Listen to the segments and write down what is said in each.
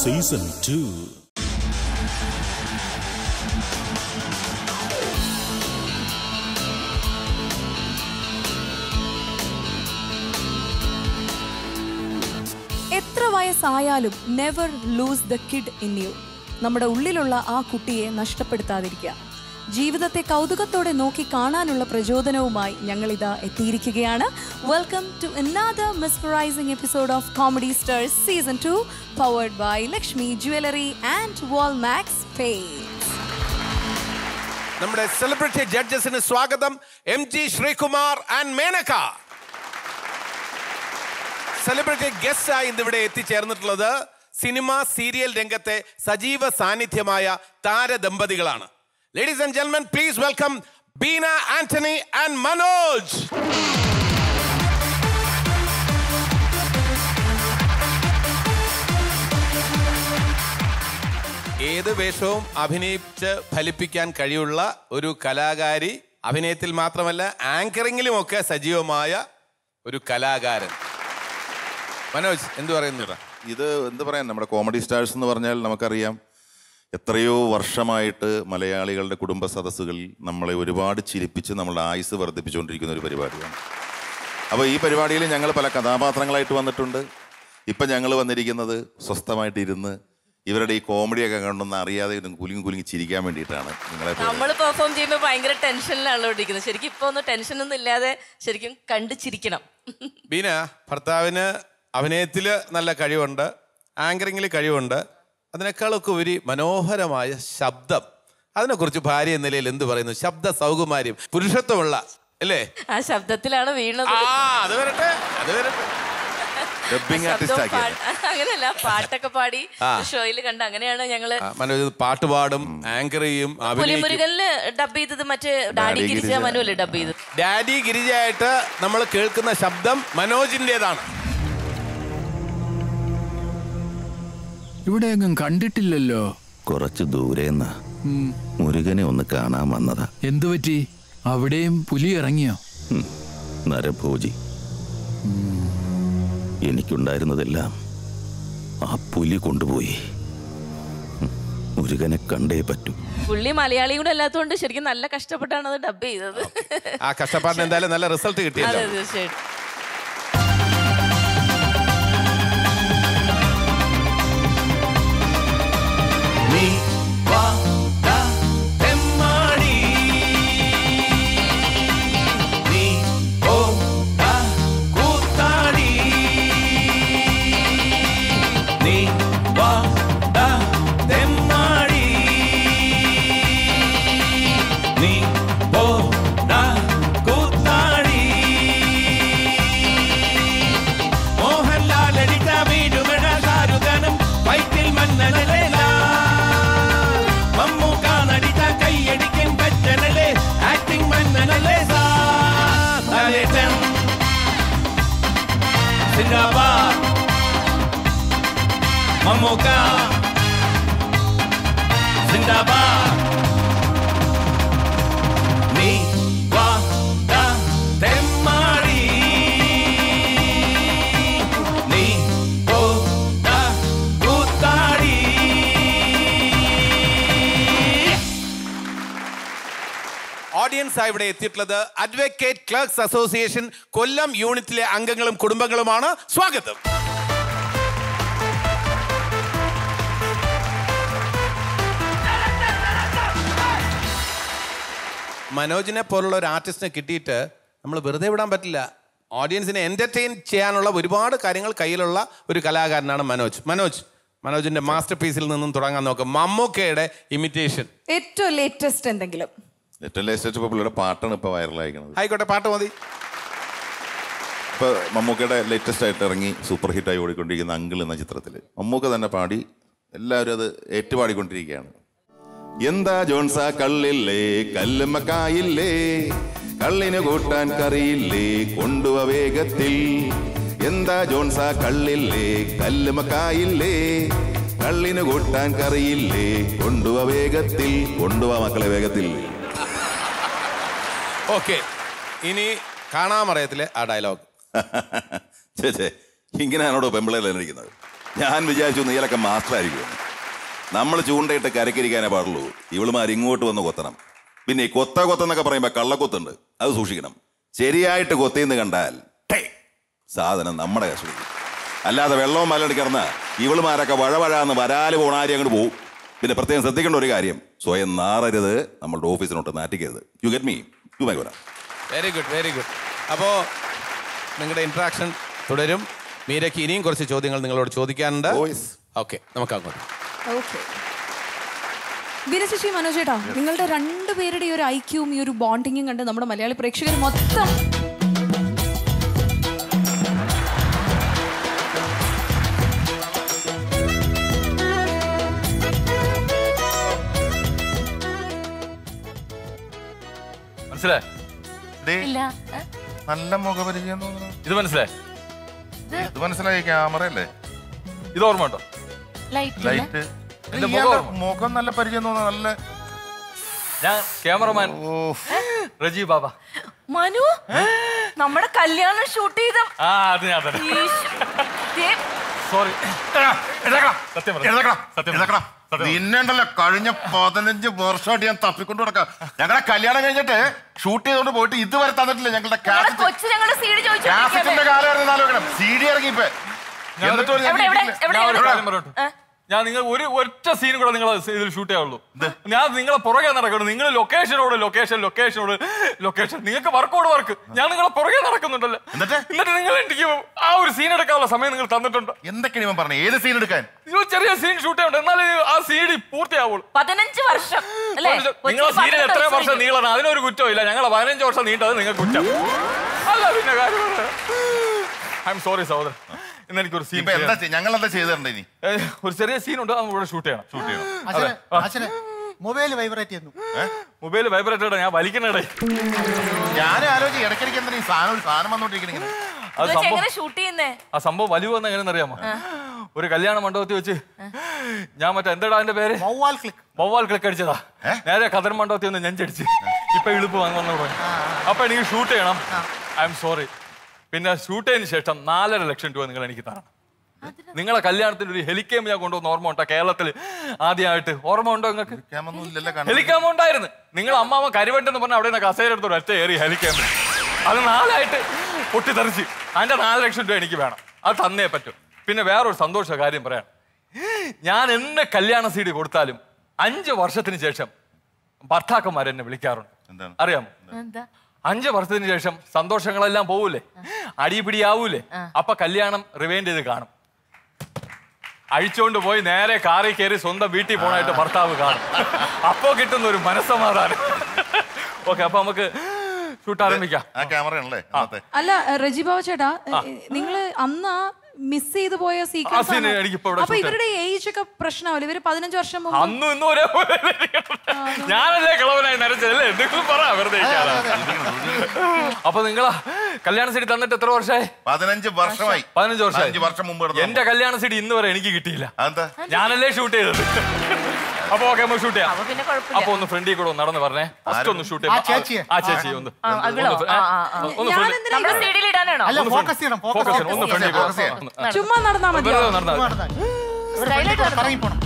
Season two എത്ര വയസ്സായാലും never lose the kid in you നമ്മുടെ ഉള്ളിലുള്ള ആ കുട്ടിയെ നഷ്ടപ്പെടുത്താതിരിക്കുക ജീവിതത്തെ കൗതുകത്തോടെ നോക്കി കാണാനുള്ള പ്രചോദനവുമായി ഞങ്ങൾ ഇതാ എത്തിയിരിക്കുകയാണ് welcome to another mesmerizing episode of comedy stars season two powered by Lakshmi jewellery and Walmax pay നമ്മുടെ സെലിബ്രിറ്റി ജഡ്ജസിന് സ്വാഗതം M G Sreekumar and Menaka celebrity guest ആയി ഇന്നിവിടെ എത്തിച്ചേർന്നിട്ടുള്ളത് സിനിമ സീരിയൽ രംഗത്തെ സജീവ സാന്നിധ്യമായ താരദമ്പതികളാണ് ലേഡീസ് ആൻഡ് ജെന്മൻ please welcome Beena Antony and Manoj ഏത് വേഷവും അഭിനയിച്ച് ഫലിപ്പിക്കാൻ കഴിയുള്ള ഒരു കലാകാരി അഭിനയത്തിൽ മാത്രമല്ല ആങ്കറിങ്ങിലും ഒക്കെ സജീവമായ ഒരു കലാകാരൻ മനോജ് എന്തു പറയുന്നു ഇത് എന്ത് പറയാൻ നമ്മുടെ കോമഡി സ്റ്റാർസ് എന്ന് പറഞ്ഞാൽ നമുക്കറിയാം എത്രയോ വർഷമായിട്ട് മലയാളികളുടെ കുടുംബ സദസ്സുകളിൽ നമ്മളെ ഒരുപാട് ചിരിപ്പിച്ച് നമ്മളുടെ ആയുസ് വർദ്ധിപ്പിച്ചുകൊണ്ടിരിക്കുന്ന ഒരു പരിപാടിയാണ് അപ്പോൾ ഈ പരിപാടിയിൽ ഞങ്ങൾ പല കഥാപാത്രങ്ങളായിട്ട് വന്നിട്ടുണ്ട് ഇപ്പം ഞങ്ങൾ വന്നിരിക്കുന്നത് സ്വസ്ഥമായിട്ട് ഇരുന്ന് ഇവരുടെ ഈ കോമഡിയൊക്കെ കണ്ടൊന്ന് അറിയാതെ ഇരുന്ന് കുലുങ്ങി കുലുങ്ങി ചിരിക്കാൻ വേണ്ടിയിട്ടാണ് നിങ്ങളെ പോലെ. നമ്മൾ പെർഫോം ചെയ്യുമ്പോൾ ഭയങ്കര ടെൻഷനിലാണല്ലോ ഇരിക്കുന്നത് ശരിക്കും ഇപ്പൊ ഒന്നും ടെൻഷനൊന്നും ഇല്ലാതെ ശരിക്കും കണ്ടു ചിരിക്കണം ബീന ഭർത്താവിന് അഭിനയത്തിൽ നല്ല കഴിവുണ്ട് ആങ്കറിങ്ങിൽ കഴിവുണ്ട് അതിനേക്കാളൊക്കെ ഒരു മനോഹരമായ ശബ്ദം അതിനെക്കുറിച്ച് ഭാര്യ എന്ന നിലയിൽ എന്ത് പറയുന്നു ശബ്ദ സൗകുമാര്യം പുരുഷത്വമുള്ള അല്ലേ ആ ശബ്ദത്തിലാണ് വീണത് ആ അത് വരട്ടെ അത് വരട്ടെ ഡബ്ബിംഗ് ആർട്ടിസ്റ്റ് ശബ്ദവും ആക്കിയത് പാ- അങ്ങനെയല്ല പാട്ടൊക്കെ പാടി ആ. ഷോയിൽ കണ്ട് അങ്ങനെയാണ് ഞങ്ങള് ആ, മനോജ് പാട്ട് പാടും ആങ്കർ ചെയ്യും അഭിനയിക്കും പുലിമുരുകനില് ഡബ് ചെയ്തത് മറ്റേ ഡാഡി ഡാഡി ഗിരിജ ഗിരിജ. മനു അല്ലേ ഡബ് ചെയ്തത് ഡാഡി ഗിരിജയായിട്ട് നമ്മൾ കേൾക്കുന്ന ശബ്ദം മനോജിൻ്റെതാണ് ഇവിടെയെങ്ങും കണ്ടിട്ടില്ലല്ലോ കുറച്ച് ദൂരേന്ന് മുരുകനെ ഒന്ന് കാണാൻ വന്നതാ എന്തു പറ്റി അവിടെയും പുലി ഇറങ്ങിയോ ഹും, നരഭോജി എനിക്കുണ്ടായിരുന്നതെല്ലാം ആ പുലി കൊണ്ടുപോയി ഹും, മുരുകനെ കണ്ടേ പറ്റൂ പുള്ളി മലയാളിയും കൂടെ അല്ലാത്തതുകൊണ്ട് ശരിക്കും നല്ല കഷ്ടപ്പെട്ടാണ് അത് ഡബ് ചെയ്തത് ആ കഷ്ടപ്പാടിന് എന്തായാലും നല്ല റിസൾട്ട് കിട്ടിയല്ലോ അതെ തീർച്ചയായിട്ടും നീ വാ ദാ തെമ്മാടി നീ ഓ ദാ കൂത്താടി നീ വാ ദാ തെമ്മാടി നീ ഓ ദാ കൂത്താടി മോഹൻലാൽ അടിച്ച വീടുമഴ ഷാരുഖാനും വൈറ്റിൽ മന്നനലേല മമ്മൂക്ക നടിച്ച കൈയടിക്കൻ പറ്റനലേ ആക്ടിംഗ് മന്നനലേ സാലേട്ടൻ സിന്ദാബാദ് മമ്മൂക്ക സിന്ദാബാദ് നീ വാ ദാ തെമ്മാടി നീ ഓ ദാ കൂത്താടി ഓഡിയൻസ് ഇവിടെ എത്തിയിട്ടുള്ളത് അഡ്വക്കേറ്റ് ക്ലർക്സ് അസോസിയേഷൻ കൊല്ലം യൂണിറ്റിലെ അംഗങ്ങളും കുടുംബങ്ങളുമാണ് സ്വാഗതം മനോജിനെ പോലുള്ള ഒരു ആർട്ടിസ്റ്റിനെ കിട്ടിയിട്ട് നമ്മൾ വെറുതെ വിടാൻ പറ്റില്ല ഓഡിയൻസിനെ എന്റർടൈൻ ചെയ്യാനുള്ള ഒരുപാട് കാര്യങ്ങൾ കയ്യിലുള്ള ഒരു കലാകാരനാണ് മനോജ് മനോജ് മനോജിന്റെ മാസ്റ്റർ പീസിൽ നിന്നും തുടങ്ങാൻ നോക്കാം മമ്മൂക്കയുടെ ഇമിറ്റേഷൻ ഏറ്റവും ലേറ്റസ്റ്റ് എന്തെങ്കിലും ഏറ്റവും ലേറ്റസ്റ്റ് ഇപ്പോൾ പുള്ളിയുടെ പാട്ടാണ് ഇപ്പോൾ വൈറലായിരിക്കുന്നത് ആയിക്കോട്ടെ പാട്ട് മതി ഇപ്പോൾ മമ്മൂക്കയുടെ ലേറ്റസ്റ്റ് ആയിട്ട് ഇറങ്ങി സൂപ്പർ ഹിറ്റായി ഓടിക്കൊണ്ടിരിക്കുന്ന അങ്കിൾ എന്ന ചിത്രത്തിൽ മമ്മൂക്ക തന്നെ പാടി എല്ലാവരും അത് ഏറ്റുപാടിക്കൊണ്ടിരിക്കുകയാണ് എന്താ ജോൺസ കള്ളില്ലേ കല്ലുമ്മക്കായില്ലേ കള്ളിന് കൂട്ടാൻ കറിയില്ലേ കൊണ്ടുവ വേഗത്തിൽ എന്താ ജോൺസ കള്ളില്ലേ കല്ലുമ്മക്കായില്ലേ കള്ളിന് കൂട്ടാൻ കറിയില്ലേ കൊണ്ടുവ വേഗത്തിൽ കൊണ്ടുവ മക്കളെ വേഗത്തിൽ ഓക്കെ ഇനി കാണാമറയത്തിലെ ആ ഡയലോഗ് ചേ ചേ ഇങ്ങനെയാണോടോ പെമ്പിളയിൽ ഇരിക്കുന്നത് ഞാൻ വിചാരിച്ചു നീലൊക്കെ മാസ്റ്റർ ആയിരിക്കും നമ്മൾ ചൂണ്ടയിട്ട് കരക്കിരിക്കാനേ പാടുള്ളൂ ഇവളുമാർ ഇങ്ങോട്ട് വന്ന് കൊത്തണം പിന്നെ ഈ കൊത്ത കൊത്തെന്നൊക്കെ പറയുമ്പോൾ കള്ളക്കൊത്തുണ്ട് അത് സൂക്ഷിക്കണം ശരിയായിട്ട് കൊത്തിയെന്ന് കണ്ടാൽ ടേ, സാധനം നമ്മുടെ കസ്റ്റഡി അല്ലാതെ വെള്ളവും മലടി കിടന്ന ഇവളുമാരൊക്കെ വഴവഴാന്ന് വരാല് പോണാരി അങ്ങോട്ട് പോകും പിന്നെ പ്രത്യേകം ശ്രദ്ധിക്കേണ്ട ഒരു കാര്യം സ്വയം നാറരുത് നമ്മളുടെ ഓഫീസിനോട്ട് നാറ്റിക്കരുത് you get me you my വരാം വെരി ഗുഡ് വെരി ഗുഡ് അപ്പോൾ നിങ്ങളുടെ ഇന്ററാക്ഷൻ തുടരും മീരയ്ക്ക് ഇനിയും കുറച്ച് ചോദ്യങ്ങൾ നിങ്ങളോട് ചോദിക്കാനുണ്ട് Oh, yes. ഓക്കെ നമുക്ക് അങ്ങോട്ട് ഓക്കെ ബീനശശി മനോജേട്ടാ നിങ്ങളുടെ രണ്ടുപേരുടെ ഈ ഒരു ഐക്യവും ഈ ഒരു ബോണ്ടിങ്ങും കണ്ട് നമ്മുടെ മലയാളി പ്രേക്ഷകർ മൊത്തം മനസ്സിലായി ഇല്ല ഏ? നല്ല മുഖപരിചയം തോന്നുന്നു ഇത് മനസ്സിലായി ഇത് മനസ്സിലായി ക്യാമറ അല്ലേ ഇത് ഓർമ്മ ഉണ്ടോ ലൈറ്റ് ഇല്ല? ലൈറ്റ് എന്റെ മുഖം ഇയാളുടെ ഓർമ്മ. മുഖം നല്ല പരിചയം തോന്നുന്നു നല്ല ഞാൻ ക്യാമറമാൻ റജി ബാബ മനു നമ്മുടെ കല്യാണം ഷൂട്ട് ചെയ്ത ആ അത് ഞാൻ തന്നെ ഈശ്. ദേ, സോറി സത്യം പറഞ്ഞു. സത്യം പറഞ്ഞു. സത്യം. നിന്നുണ്ടല്ലോ കഴിഞ്ഞ പതിനഞ്ച് വർഷമായിട്ട് ഞാൻ തപ്പിക്കൊണ്ട് നടക്കാം ഞങ്ങളുടെ കല്യാണം കഴിഞ്ഞിട്ട് ഷൂട്ട് ചെയ്തോണ്ട് പോയിട്ട് ഇതുവരെ തന്നിട്ടില്ല ഞങ്ങളുടെ നമ്മുടെ കാസറ്റ് കൊച്ചു ഞങ്ങളുടെ സീഡ് കാസറ്റിന്റെ ചോദിച്ചു കാലം ആലോചിക്കണം സി ഡി ഇറങ്ങി ഇപ്പൊ എന്നിട്ട് പോലും എവിടെ ഞങ്ങൾക്ക് എവിടെ കിട്ടിയില്ല. എവിടെ ഞാൻ ഒരു എവിടെ? കാര്യം പറയട്ടെ ഏ? ഞാൻ നിങ്ങൾ ഒരു ഒറ്റ സീൻ കൂടെ നിങ്ങൾ ഇതിൽ ഷൂട്ട് ചെയ്യാവുള്ളൂ ഞാൻ നിങ്ങളെ പുറകെ നടക്കണം നിങ്ങൾ ലൊക്കേഷനോട് ലൊക്കേഷൻ ലൊക്കേഷനോട് ലൊക്കേഷൻ നിങ്ങൾക്ക് വർക്കോട് വർക്ക് ഞാൻ നിങ്ങളെ പുറകെ നടക്കുന്നുണ്ടല്ലോ എന്നിട്ട്? എന്നിട്ട് നിങ്ങൾ എനിക്ക് ആ ഒരു സീൻ എടുക്കാനുള്ള സമയം നിങ്ങൾ തന്നിട്ടുണ്ട് എന്തൊക്കെയാണ് ഇവൻ പറഞ്ഞത് ഏത് സീൻ എടുക്കാൻ നിങ്ങൾ ചെറിയ സീൻ ഷൂട്ട് ചെയ്യണ്ട എന്നാലേ ആ സീൻ പൂർത്തിയാവുള്ളൂ പതിനഞ്ച് വർഷം അല്ലേ നിങ്ങളെ കൊച്ചിന് സീനിൽ എത്ര പതിനെട്ട് വർഷം വയസ്സായി. നീളണം അതിനൊരു കുറ്റമില്ല ഞങ്ങളെ പതിനഞ്ച് വർഷം നീണ്ടത് നിങ്ങൾക്ക് കുറ്റം അല്ല പിന്നെ കാര്യം ഐ എം സോറി സഹോദരൻ ഇന്ന് എനിക്കൊരു സീൻ ഇപ്പൊ എന്താ ചെയ്യ- ഞങ്ങൾ എന്താ ചെയ്തിട്ടുണ്ട് ഇനി ഒരു ചെറിയ സീൻ ഉണ്ട് അത് ഇവിടെ ഷൂട്ട് ചെയ്യണം ഷൂട്ട് ചെയ്യണം അതെ അച്ഛനെ മൊബൈൽ വൈബ്രേറ്റ് ചെയ്യുന്നു മൊബൈൽ വൈബ്രേറ്റഡ് ഞാൻ വലിക്കണടേ ഞാനും ആലോചിച്ച് ഇടയ്ക്കിടയ്ക്ക് എന്തിനാ ഈ സാധനം ഒരു സാധനം വന്നോണ്ടിരിക്കണ അത് ഇത് വെച്ച് സംഭവം എങ്ങനെ ഷൂട്ട് ചെയ്യുന്നേ ആ സംഭവം വലിവ് വന്ന എങ്ങനെയെന്ന് അറിയാമോ ഒരു കല്യാണ മണ്ഡപത്തിൽ വെച്ച് ഞാൻ മറ്റേ എന്താടാ അതിന്റെ പേര് വവ്വാൽ ക്ലിക്ക് വവ്വാൽ ക്ലിക്ക് അടിച്ചതാ നേരെ കതിർ മണ്ഡപത്തിൽ ഒന്ന് നെഞ്ചടിച്ച് ഇപ്പൊ ഇളുപ്പ് വന്നു വന്നു തുടങ്ങി അപ്പൊ എനിക്ക് ഷൂട്ട് ചെയ്യണം ഐ എം സോറി പിന്നെ ഷൂട്ട് ചെയ്തതിന് ശേഷം നാലര ലക്ഷം രൂപ നിങ്ങൾ എനിക്ക് തരണം നിങ്ങളെ കല്യാണത്തിന് ഒരു ഹെലിക്കേം ഞാൻ കൊണ്ടുവന്ന ഓർമ്മ ഉണ്ടോ കേരളത്തിൽ ആദ്യമായിട്ട് ഓർമ്മ ഉണ്ടോ നിങ്ങൾക്ക് ക്യാമൊന്നും ഇല്ലല്ലോ കണ്ടു ഹെലിക്യാം ഉണ്ടായിരുന്നു നിങ്ങൾ അമ്മാവ കരുവണ്ടെന്ന് പറഞ്ഞ അവിടെ നിന്ന് കസേര എടുത്ത് ഒറ്റ ഏറി ഹെലിക്യാമിൽ അത് നാലായിട്ട് പൊട്ടിത്തെറിച്ച് അതിന്റെ നാല് ലക്ഷം രൂപ എനിക്ക് വേണം അത് തന്നേ പറ്റും പിന്നെ വേറൊരു സന്തോഷ കാര്യം പറയാം ഞാൻ എന്നെ കല്യാണ സീഡി കൊടുത്താലും അഞ്ച് വർഷത്തിന് ശേഷം ഭർത്താക്കന്മാർ എന്നെ വിളിക്കാറുണ്ട് എന്താണ്? അറിയാമോ എന്താ അഞ്ച് വർഷത്തിന് ശേഷം സന്തോഷങ്ങളെല്ലാം പോവൂലേ അടിപിടിയാവൂലേ അപ്പൊ കല്യാണം റിവൈൻഡ് ചെയ്ത് കാണും അഴിച്ചുകൊണ്ട് പോയി നേരെ കാറിൽ കയറി സ്വന്തം വീട്ടിൽ പോണായിട്ട് ഭർത്താവ് കാണും അപ്പോ കിട്ടുന്ന ഒരു മനസ്സമാധാനം ഓക്കെ അപ്പൊ നമുക്ക് ഷൂട്ട് ആരംഭിക്കാം ആ ക്യാമറ ആണല്ലേ അന്നത്തെ അല്ല റജി ബാബു ചേട്ടാ നിങ്ങൾ അന്ന് ആ മിസ് ചെയ്തു പോയ ആ scene സീക്വൻസ് എനിക്കിപ്പോ ഇവിടെ അപ്പൊ shoot ഇവരുടെ ഏജ് ഒക്കെ പ്രശ്നമാവില്ല ഇവര് പതിനഞ്ച് വർഷം മുമ്പ് അന്നും ഇന്നും ഒരേപോലെ ഞാനല്ലേ കിളവനായി നരച്ചതല്ലേ എന്തെങ്കിലും പറ വെറുതെ ഇരിക്കാതെ. അപ്പൊ നിങ്ങളാ കല്യാണ സീഡി തന്നിട്ട് എത്ര വർഷമായി പതിനഞ്ച് വർഷമായി പതിനഞ്ച് വർഷമായി അഞ്ച് വർഷം മുമ്പ് എടുത്തതാ. എന്റെ കല്യാണ സീഡി ഇന്ന് വരെ എനിക്ക് കിട്ടിയില്ല അതെന്താ ഞാനല്ലേ ഷൂട്ട് ചെയ്തത് അപ്പൊ ഓക്കെ നമുക്ക് ഷൂട്ട് ചെയ്യാം അപ്പൊ പിന്നെ കുഴപ്പമില്ല അപ്പൊ ഒന്ന് ഫ്രണ്ടിൽ കൂടെ ഒന്ന് നടന്ന് പറഞ്ഞേ ഫസ്റ്റ് ഒന്ന് ഷൂട്ട് ആ ചേച്ചിയെ. ആ ചേച്ചി ഒന്ന് ആ, അവളോ? ഒന്ന് ആ, ആ, ആ. ഒന്ന് ഞാൻ front- എന്തിനാ നമ്മുടെ സീഡിൽ ഇടാനാണോ അല്ല ഫോക്കസ് ചെയ്യണം focus ഫോക്കസ് ചെയ്യണം. ഒന്ന് focus ഫ്രണ്ടിൽ focus ചെയ്യാം. കൂടെ ചുമ്മാ നടന്നാ മതി വെറുതെ നടന്നാൽ സ്റ്റൈലായിട്ട് നടന്നോ? ഇറങ്ങി പോണം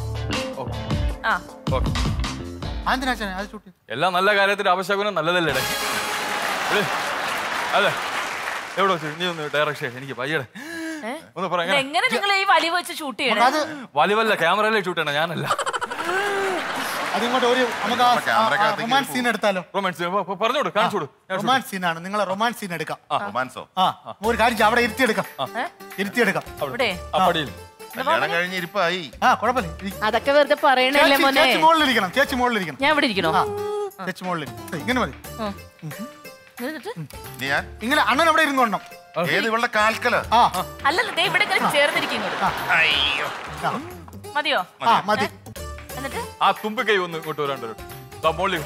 ആ ഓക്കെ അതെന്തിനാ അച്ഛനെ അത് ഷൂട്ട് എല്ലാ നല്ല കാര്യത്തിന്റെ ആവശ്യഗുണം നല്ലതല്ലേ ഇടേ? എടേ, അതെ എവിടെ വെച്ചു നീ ഒന്ന് ഡയറക്ഷൻ എനിക്ക് പയ്യടെ ഏ? ഒന്ന് പറ ഇത് എങ്ങനെ നിങ്ങൾ ഈ വലിവ് വെച്ച് ഷൂട്ട് ചെയ്യണേ അത് വലിവല്ല ക്യാമറയിലേ ഷൂട്ട് ചെയ്യണം ഞാനല്ല അതിങ്ങോട്ട് ഒരു നമുക്ക് ക്യാമറയ്ക്ക് അകത്തേക്ക് റൊമാൻസ് ഒരു സീൻ എടുത്താലോ റൊമാൻസ് പറഞ്ഞോട് കാണിച്ചോട് ഞാൻ shoot റൊമാൻസ് സീനാണ് നിങ്ങളെ റൊമാൻസ് സീൻ എടുക്കാം റൊമാൻസോ ആ ഒരു കാര്യം ചെയ്യാം, അവിടെ ഇരുത്തിയെടുക്കാം ഇരുത്തിയെടുക്കാം ഇവിടെ ആ പടിയിൽ കല്യാണം കഴിഞ്ഞ് ഇരിപ്പായി ആ കുഴപ്പമില്ല ഇരി. അതൊക്കെ വെറുതെ പറയണല്ലേ ചേച്ചി മോനെ ചേച്ചി മുകളിലിരിക്കണം ചേച്ചി മുകളിലിരിക്കണം ഞാൻ ഇവിടെ ഇരിക്കണോ ആ ചേച്ചി മുകളിലിരിക്കണം ഇങ്ങനെ മതി എന്നിട്ട്? ഇനി ഞാൻ ഇങ്ങനെ അണ്ണൻ അവിടെ ഇരുന്നോണം ഏത് ഇവളുടെ കാൽക്കല ആ അല്ലല്ല ദേ ഇവിടെ ഇങ്ങനെ ചേർന്നിരിക്കുന്നത് അയ്യോ ആ, മതിയോ ആ മതി എന്നിട്ട് ആ തുമ്പ് കൈ ഒന്ന് ഇങ്ങോട്ട് വരാണ്ട് വരും ദാ മോളിൽ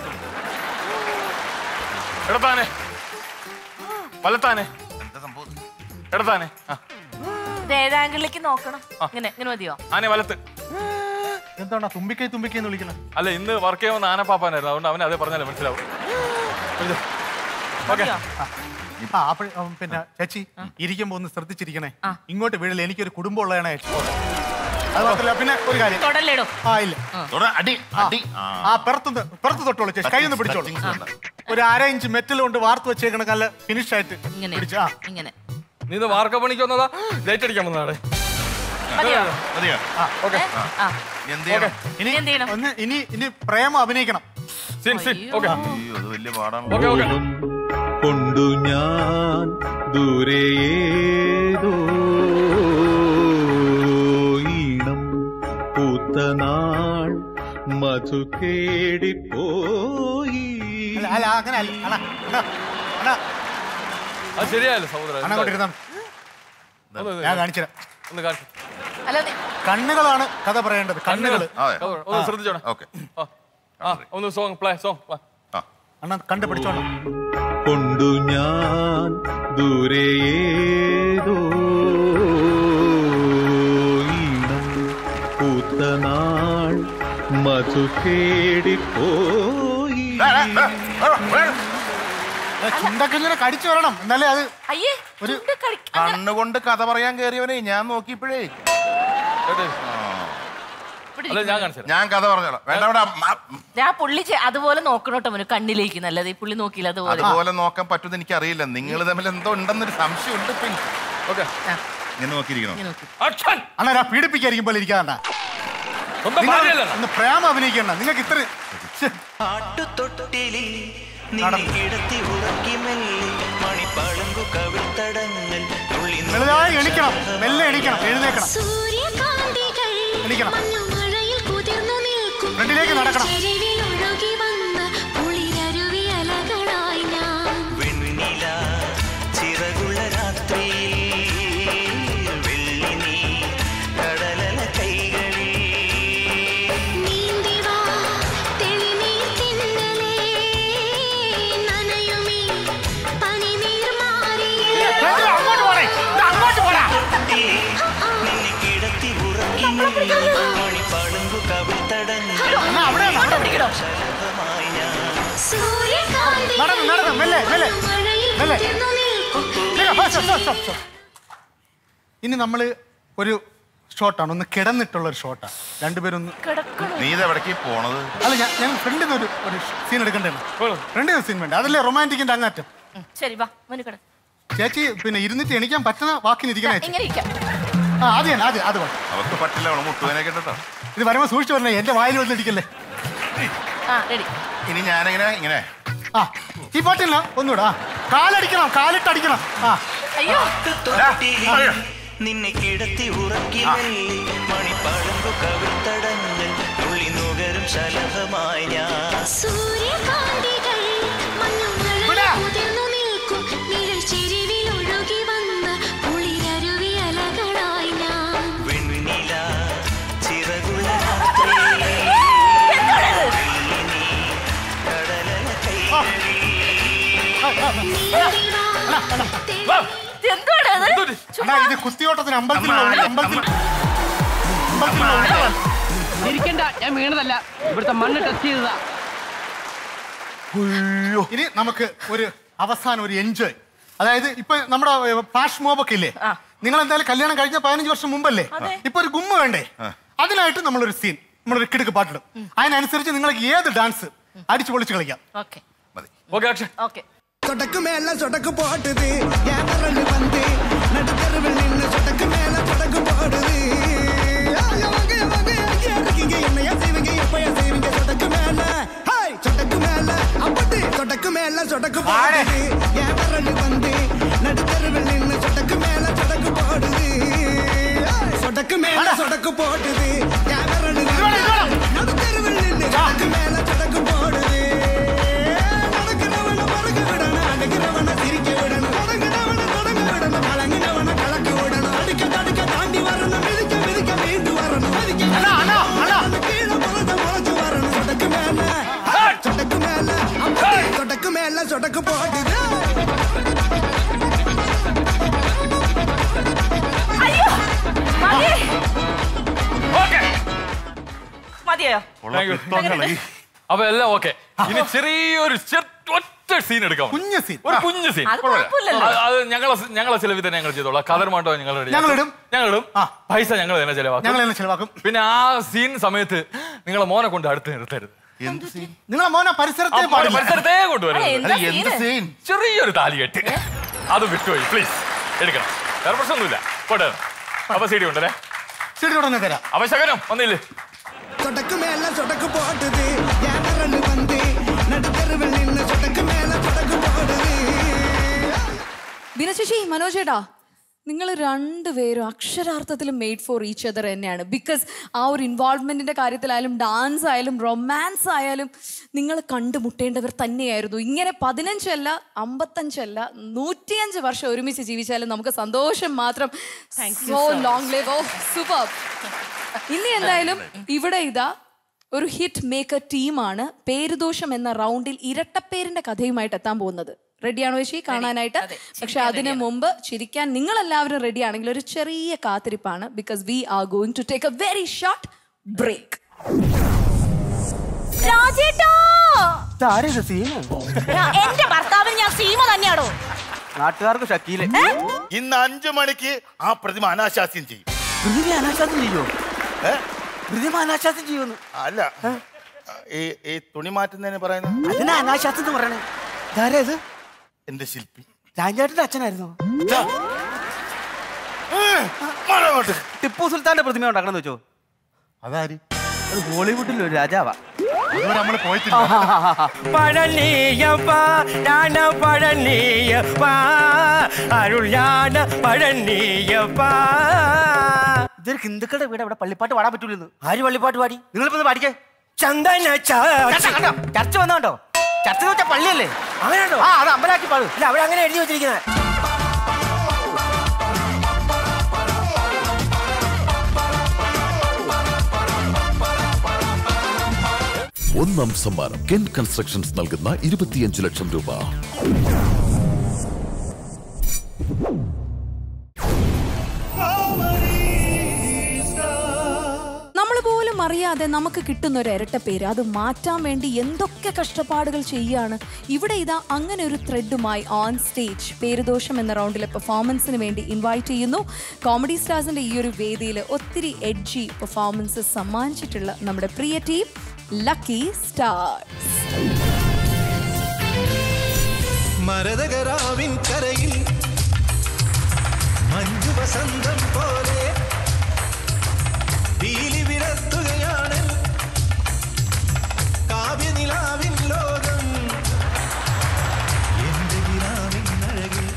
എടത്താനെ വലത്താനെ എന്താ സംഭവം എടത്താനെ ആ ഇത് ഏത് ആംഗിളിലേക്ക് നോക്കണം ഇങ്ങനെ ഇങ്ങനെ മതിയോ ആനെ വലത്ത് എന്താണ് തുമ്പിക്കൈ തുമ്പിക്കൈ എന്ന് വിളിക്കണം അല്ല ഇന്ന് വർക്ക് ചെയ്യുന്ന ആനപ്പാപ്പാനായിരുന്നു അതുകൊണ്ട് അവനെ അതേ പറഞ്ഞാലേ മനസ്സിലാവും ഓക്കെ മതിയോ ആ അപ്പോൾ ഉം, പിന്നെ ചേച്ചി ഇരിക്കുമ്പോ ഒന്ന് ശ്രദ്ധിച്ചിരിക്കണേ ഇങ്ങോട്ട് വീടില്ല എനിക്കൊരു കുടുംബം ഉള്ളതാണ് ഇഷ്ടം അത് മാത്രമല്ല പിന്നെ ഒരു കാര്യം തൊടല്ലേടോ ആ ഇല്ല തൊട, അടി അടി ആ. ആ പെറത്തുനിന്ന് പെറത്ത് തൊട്ടോളൂ ചേച്ചി കൈ ഒന്ന് പിടിച്ചോളൂ Touchings വേണ്ട. ഒരു അര ഇഞ്ച് മെറ്റൽ കൊണ്ട് വാർത്ത് വെച്ചേക്കണ നല്ല ഫിനിഷ് ആയിട്ട് ഇങ്ങനെ പിടിച്ച് ആ ഇങ്ങനെ നീ ഇത് വാർക്ക പണിക്ക് വന്നതാ ലൈറ്റ് അടിക്കാൻ വന്നതാടെ മതിയോ മതിയോ ഓക്കെ ഏ? ആ ഇനി എന്ത് ചെയ്യണം ഇനി എന്ത് ചെയ്യണം? ഒന്ന് ഇനി ഇനി പ്രേമം അഭിനയിക്കണം സീൻ സീൻ അയ്യോ. ഓക്കെ അയ്യോ അത് വലിയ പാടാണ് ഓക്കെ ഓക്കെ കൊണ്ടു ഞാൻ ദൂരെ ഏതോ ഈണം പൂത്ത നാൾ മധു കേടിപ്പോയി അല്ല അല്ല അങ്ങനെ അല്ല അണ്ണാ, അണ്ണാ, അണ്ണാ, അത് ശരിയായല്ലോ സഹോദരൻ അണ്ണാ അങ്ങോട്ട് ഇരുന്നാ. ഒന്ന് ഇത് ഞാൻ കാണിച്ചുതരാം ഒന്ന് കാണിച്ചു അല്ല നീ- കണ്ണുകളാണ് കഥ പറയേണ്ടത് കണ്ണുകള് അതെ ഒന്ന് ശ്രദ്ധിച്ചോണേ ഓക്കെ ആ ആ ഒന്ന് സോങ് പ്ലേ സോങ് പ്ലേ ആ അണ്ണാ കണ്ടു പിടിച്ചോണം കൊണ്ടു ഞാൻ ദൂരെ ഏതോ ഈണം പൂത്ത നാൾ മധു കേടിപ്പോയി ചുണ്ടൊക്കെ ഇങ്ങനെ കടിച്ചു വരണം എന്നാലേ അത് അയ്യേ ഒരു ചുണ്ട് കളി- അങ്ങനെ- കണ്ണുകൊണ്ട് കഥ പറയാൻ കയറിയവനെ ഞാൻ നോക്കിയപ്പോഴേ കേട്ടോ ഇവിടെ അല്ല ഇരിക്ക്. ഞാൻ കാണിച്ചു ഞാൻ കഥ പറഞ്ഞോളാം വേണ്ട വേണ്ട മ- ഞാൻ പുള്ളി ചെ- അതുപോലെ നോക്കണോട്ടോ മോന് കണ്ണിലേക്ക് നല്ലത് ഈ പുള്ളി നോക്കിയില്ല അതുപോലെ അതുപോലെ നോക്കാൻ പറ്റുമെന്ന് എനിക്കറിയില്ല നിങ്ങൾ തമ്മിൽ എന്തോ ഉണ്ടെന്നൊരു സംശയം ഉണ്ട് ഇപ്പൊ എനിക്ക്. ഓക്കെ ആ, ഇങ്ങനെ നോക്കിയിരിക്കണം ഇങ്ങനെ നോക്കി ആക്ഷൻ അണ്ണാ ഞാൻ പീഡിപ്പിക്കായിരിക്കും പോലെ ഇരിക്കാണ്ട സ്വന്തം ഭാര്യയല്ല ഒന്ന് പ്രേമം അഭിനയിക്കണ്ട നിങ്ങൾക്ക് ഇത്ര ശ്ശെ. ആട്ടുതൊട്ടിലിൽ നടന്നു. നിന്നെ കിടത്തി ഉറക്കി മെല്ലെ മണിപ്പളുങ്കു കവിൾത്തടങ്ങൾ തുള്ളി വലുതായി എണിക്കണം മെല്ലെ എണിക്കണം എഴുന്നേക്കണം സൂര്യകാന്തികൾ എണീക്കണം. മഞ്ഞുമഴയിൽ കുതിർന്നു നിൽക്കും ഫ്രണ്ടിലേക്ക് നടക്കണം. ചെരുവിൽ ഒഴുകി വന്ന കുളിരരുവി അലകളായി ഞാൻ വെണ്ണില ചിറകുള്ള രാത്രിയിൽ വെള്ളി നീ കടലല കൈകളിൽ നീന്തിവാ തെളിനീർ തിന്നലേ നനയുമീ പനിനീർ മാറിയേ അങ്ങോട്ട് പോണേ അങ്ങോട്ട് പോടാ നിന്നെ കിടത്തി ഉറക്കി മെല്ലെ മണിപ്പളുങ്കു കവിൾത്തടങ്ങൾ അണ്ണാ അവിടെയാണ് അവിടെ പിടിക്കണോ? ശലഭമായി ഞാൻ സൂര്യകാന്തികൾ നടന്നു നടന്നു മെല്ലെ മെല്ലെ മഞ്ഞുമഴയിൽ മെല്ലെ. കുതിർന്നു നിൽക്കും ഇല്ല, ആ, സ്റ്റോപ്പ്, സ്റ്റോപ്പ്, സ്റ്റോപ്പ്, സ്റ്റോപ്പ്. ഇനി നമ്മൾ ഒരു ഷോട്ടാണ് ഒന്ന് കിടന്നിട്ടുള്ള ഒരു ഷോട്ടാണ് രണ്ടുപേരും ഒന്ന് കിടക്കണോ നീ ഇത് എവിടേക്ക് പോണത് അല്ല ഞാൻ ഞാൻ ഫ്രണ്ടിൽ നിന്ന് ഒരു ഒരു സീൻ എടുക്കണ്ടേന്ന് ഫ്രണ്ടിൽ നിന്ന് സീൻ വേണ്ട അതല്ലേ റൊമാൻറ്റിക്കിന്റെ അങ്ങാറ്റം ഉം, ശരി വാ മോന് കിട ചേച്ചി പിന്നെ ഇരുന്നിട്ട് എണിക്കാൻ പറ്റുന്ന വാക്കിന് ഇരിക്കണേ ചേച്ചി. ഇങ്ങനെ ഇരിക്കാം ആ അത് തന്നെ അത് അത് വേണം അവർക്ക് പറ്റില്ല അവള് മുട്ടുവേനെ കേട്ടോ ഇത് വരുമ്പോൾ സൂക്ഷിച്ചു പറഞ്ഞേ എന്റെ വായിൽ വന്നിരിക്കല്ലേ ആ റെഡി ഇനി ഞാനിങ്ങനെ ഇങ്ങനെ ആ ഈ പാട്ടില്ല ഒന്നുകൂടെ ആ കാലടിക്കണം കാലിട്ടടിക്കണം ആ അയ്യോ തൊട്ടിലിൽ നിന്നെ കിടത്തി ഉറക്കി മെല്ലെ മണിപ്പളുങ്കു കവിൾത്തടങ്ങൾ തുള്ളി നുകരും ശലഭമായി ഞാൻ സൂര്യകാന്തികൾ മഞ്ഞുമഴയിൽ കുതിർന്നു നിൽക്കും നിഴൽ ചെരുവിൽ ഒഴുകി വന്ന കുളിരരുവി അലകളായി ഞാൻ വെണ്ണില ചിറകുള്ള രാത്രിയിൽ വെള്ളി നീ കടലല കൈകളിൽ നീന്തിവാ എന്താണ് അത് അണ്ണാ ഇത് കുത്തിയോട്ടത്തിന് അമ്പലത്തിലുള്ള ഉള്ള- അമ്പലത്തിൽ അമ്പലത്തിലുള്ള ഉത്സവം. ഇരിക്കണ്ട ഞാൻ വീണതല്ല ഇവിടുത്തെ മണ്ണ് ടെസ്റ്റ് ചെയ്തതാ ഇനി നമുക്ക് ഒരു അവസാനം ഒരു എൻജോയ് അതായത് ഇപ്പൊ നമ്മുടെ പാഷ് മോബൊക്കെ ഇല്ലേ നിങ്ങൾ എന്തായാലും കല്യാണം കഴിഞ്ഞ പതിനഞ്ച് വർഷം മുമ്പല്ലേ ഇപ്പൊ ഒരു ഗുമ്മ വേണ്ടേ അതിനായിട്ട് നമ്മളൊരു സീൻ നമ്മളൊരു കിടുക്ക് പാട്ടിടും അതിനനുസരിച്ച് നിങ്ങൾക്ക് ഏത് ഡാൻസ് അടിച്ചു പൊളിച്ച് കളിക്കാം ഓക്കെ ഓക്കെ ആക്ഷൻ ഓക്കെ சொடக்கு மேல சொடக்கு போட்டுது என் விரல் வந்து நடுத்தருவில் நின்று சொடக்கு மேல சொடக்கு போடுது ஐயோ, வாங்க, வாங்க, எங்கே இருக்கீங்க என்னையா செய்வீங்க எப்பயா செய்வீங்க சொடக்கு மேல ஹாய் சொடக்கு மேல அப்படி சொடக்கு மேல சொடக்கு போடுது என் விரல் வந்து நடுத்தருவில் நின்று சொடக்கு மேல சொடக்கு போடுது ஹாய், சொடக்கு மேல சொடக்கு போடுது என் விரல் வந்து நடுத்தருவில் நின்று சொடக்கு மேல சொடக்கு போடுது நடக்கிறவன மறக்க விடணும் அடிக்கிறவன சிரிக்க விடணும் தொடங்குறவன தொடங்க விடணும் கலங்கினவன கலக்க விடணும் அடிக்க தடுக்க தாண்டி வரணும் மிதிக்க மிதிக்க மீண்டு வரணும் மதிக்க மதிக்க கீழே முளைச்ச முளைச்சு வரணும் சொடக்கு மேல சொடக்கு மேல அப்படி சொடக்கு மேல சொடக்கு போடுது അയ്യോ മതി മതിയോ Thank you. അപ്പൊ എല്ലാം ഓക്കെ ഇനി ചെറിയൊരു ചെറു- ഒറ്റ ഒറ്റ സീൻ എടുക്കാം കുഞ്ഞു scene. ഒരു ആ. കുഞ്ഞു സീൻ അത് കുഴപ്പമില്ലല്ലോ. അത് ഞങ്ങളെ ഞങ്ങളെ ചെലവിൽ തന്നെ ഞങ്ങൾ ചെയ്തോളാം കതർമാട്ടോ ഞങ്ങൾ ready ആക്കും. ഞങ്ങളിടും. ഞങ്ങളിടും പൈസ ഞങ്ങൾ തന്നെ ചെലവാക്കും ഞങ്ങൾ തന്നെ ചെലവാക്കും പിന്നെ ആ സീൻ സമയത്ത് നിങ്ങളെ മോനെ കൊണ്ട് അടുത്ത് നിർത്തരുത് നിങ്ങളെ മോനെ പരിസരത്തെ ആ, മോനെ പരിസരത്തേ കൊണ്ടുവരരുത് അല്ല, എന്താ അല്ല, എന്ത് scene? ചെറിയൊരു താലികെട്ട് അത് വിട്ടുപോയി പ്ലീസ് എടുക്കണം വേറെ പ്രശ്നമൊന്നുമില്ല പോട്ടെ അപ്പൊ സി ഡി ഉണ്ടല്ലേ സി ഡി ഉടനെ തരാം അവശകനം ഒന്നില്ലേ சொடக்கு மேல சொடக்கு போட்டுது என் விரல் வந்து நடுத்தருவில் நின்னு சொடக்கு மேல சொடக்கு போடுது ബിനശശി മനോജേട്ടാ നിങ്ങൾ രണ്ടുപേരും അക്ഷരാർത്ഥത്തിൽ മെയ്ഡ് ഫോർ ഈച്ച് അതർ തന്നെയാണ് ബിക്കോസ് ആ ഒരു ഇൻവോൾവ്മെന്റിന്റെ കാര്യത്തിലായാലും ഡാൻസ് ആയാലും റൊമാൻസ് ആയാലും നിങ്ങൾ കണ്ടുമുട്ടേണ്ടവർ തന്നെയായിരുന്നു ഇങ്ങനെ പതിനഞ്ചല്ല അമ്പത്തഞ്ചല്ല നൂറ്റിയഞ്ച് വർഷം ഒരുമിച്ച് ജീവിച്ചാലും നമുക്ക് സന്തോഷം മാത്രം you so so much. Long live ഓ സൂപ്പർ ഇനി എന്തായാലും ഇവിടെ ഇതാ ഒരു ഹിറ്റ് മേക്കർ ടീമാണ് പേരുദോഷം എന്ന റൗണ്ടിൽ ഇരട്ടപ്പേരിന്റെ കഥയുമായിട്ട് എത്താൻ പോകുന്നത് റെഡിയാണോ ചേച്ചി കാണാനായിട്ട് പക്ഷെ അതിനു മുമ്പ് ചിരിക്കാൻ നിങ്ങൾ എല്ലാവരും റെഡി ആണെങ്കിൽ ഒരു ചെറിയ കാത്തിരിപ്പാണ് because we are going to take a very short break രാജേട്ടാ സീന എന്റെ ഭർത്താവിന് ഞാൻ സീമ തന്നെയാണോ നാട്ടുകാർക്ക് ഷക്കീല് ഇന്ന് അഞ്ചു മണിക്ക് ആ പ്രതിമ അനാശാസ്യം ചെയ്യും പൃഥ്വി അനാശാസ്യം ചെയ്യോ പൃഥ്വി അനാശാസ്യം ചെയ്യുമെന്ന് അല്ല ഈ ഈ തുണി മാറ്റുന്നതിന് പറയുന്നത് അതിനാ അനാശാസ്യം എന്ന് പറയണേ ഇതാരാ ഇത് എന്റെ ശില്പി രാജാട്ടിന്റെ അച്ഛനായിരുന്നോ ടിപ്പു സുൽത്താന്റെ പ്രതിമ ഉണ്ടാക്കണം വെച്ചോ അതാര് അത് ബോളിവുഡിലെ ഒരു രാജാവാ നമ്മൾ പോയിട്ടില്ല പഴനിയപ്പ ஞான പഴനിയപ്പ അരുൾ ஞான പഴനിയപ്പ ഇതൊരു ഹിന്ദുക്കളുടെ വീട് അവിടെ പള്ളിപ്പാട്ട് പാടാൻ പറ്റൂലെന്ന് ആര് പള്ളിപ്പാട്ട് പാടി നിങ്ങളിപ്പോ ഒന്ന് പാടിക്കേ ചന്ദന ചർച്ച കണ്ടോ? ചർച്ച വന്നോണ്ടോ ചർച്ച എന്ന് വെച്ചാൽ പള്ളിയല്ലേ അങ്ങനെയാണോ ആ അത് അമ്പലാക്കി പാടും ഇല്ല അവിടെ അങ്ങനെ എഴുതി വെച്ചിരിക്കുന്നത് ഒന്നാം സമ്മാനം കെൻ കൺസ്ട്രക്ഷൻസ് നൽകുന്ന ഇരുപത്തിയഞ്ച് ലക്ഷം രൂപ നമ്മൾ പോലും അറിയാതെ നമുക്ക് കിട്ടുന്ന ഒരു ഇരട്ട പേര് അത് മാറ്റാൻ വേണ്ടി എന്തൊക്കെ കഷ്ടപ്പാടുകൾ ചെയ്യാണ് ഇവിടെ ഇതാ അങ്ങനെ ഒരു ത്രെഡുമായി ഓൺ സ്റ്റേജ് പേരുദോഷം എന്ന റൗണ്ടിലെ പെർഫോമൻസിന് വേണ്ടി ഇൻവൈറ്റ് ചെയ്യുന്നു കോമഡി സ്റ്റാർസിന്റെ ഈ ഒരു വേദിയിൽ ഒത്തിരി എഡ്ജി പെർഫോമൻസസ് സമ്മാനിച്ചിട്ടുള്ള നമ്മുടെ പ്രിയ ടീം ലക്കി സ്റ്റാർസ് മരതകരാവിൻ കരയിൽ മഞ്ജു വസന്തം പോലെ പീലി വിടത്തുകയാണ് കാവ്യനിലാവിൻ ലോകം എന്റെ വിലാവിൻ അഴകിൽ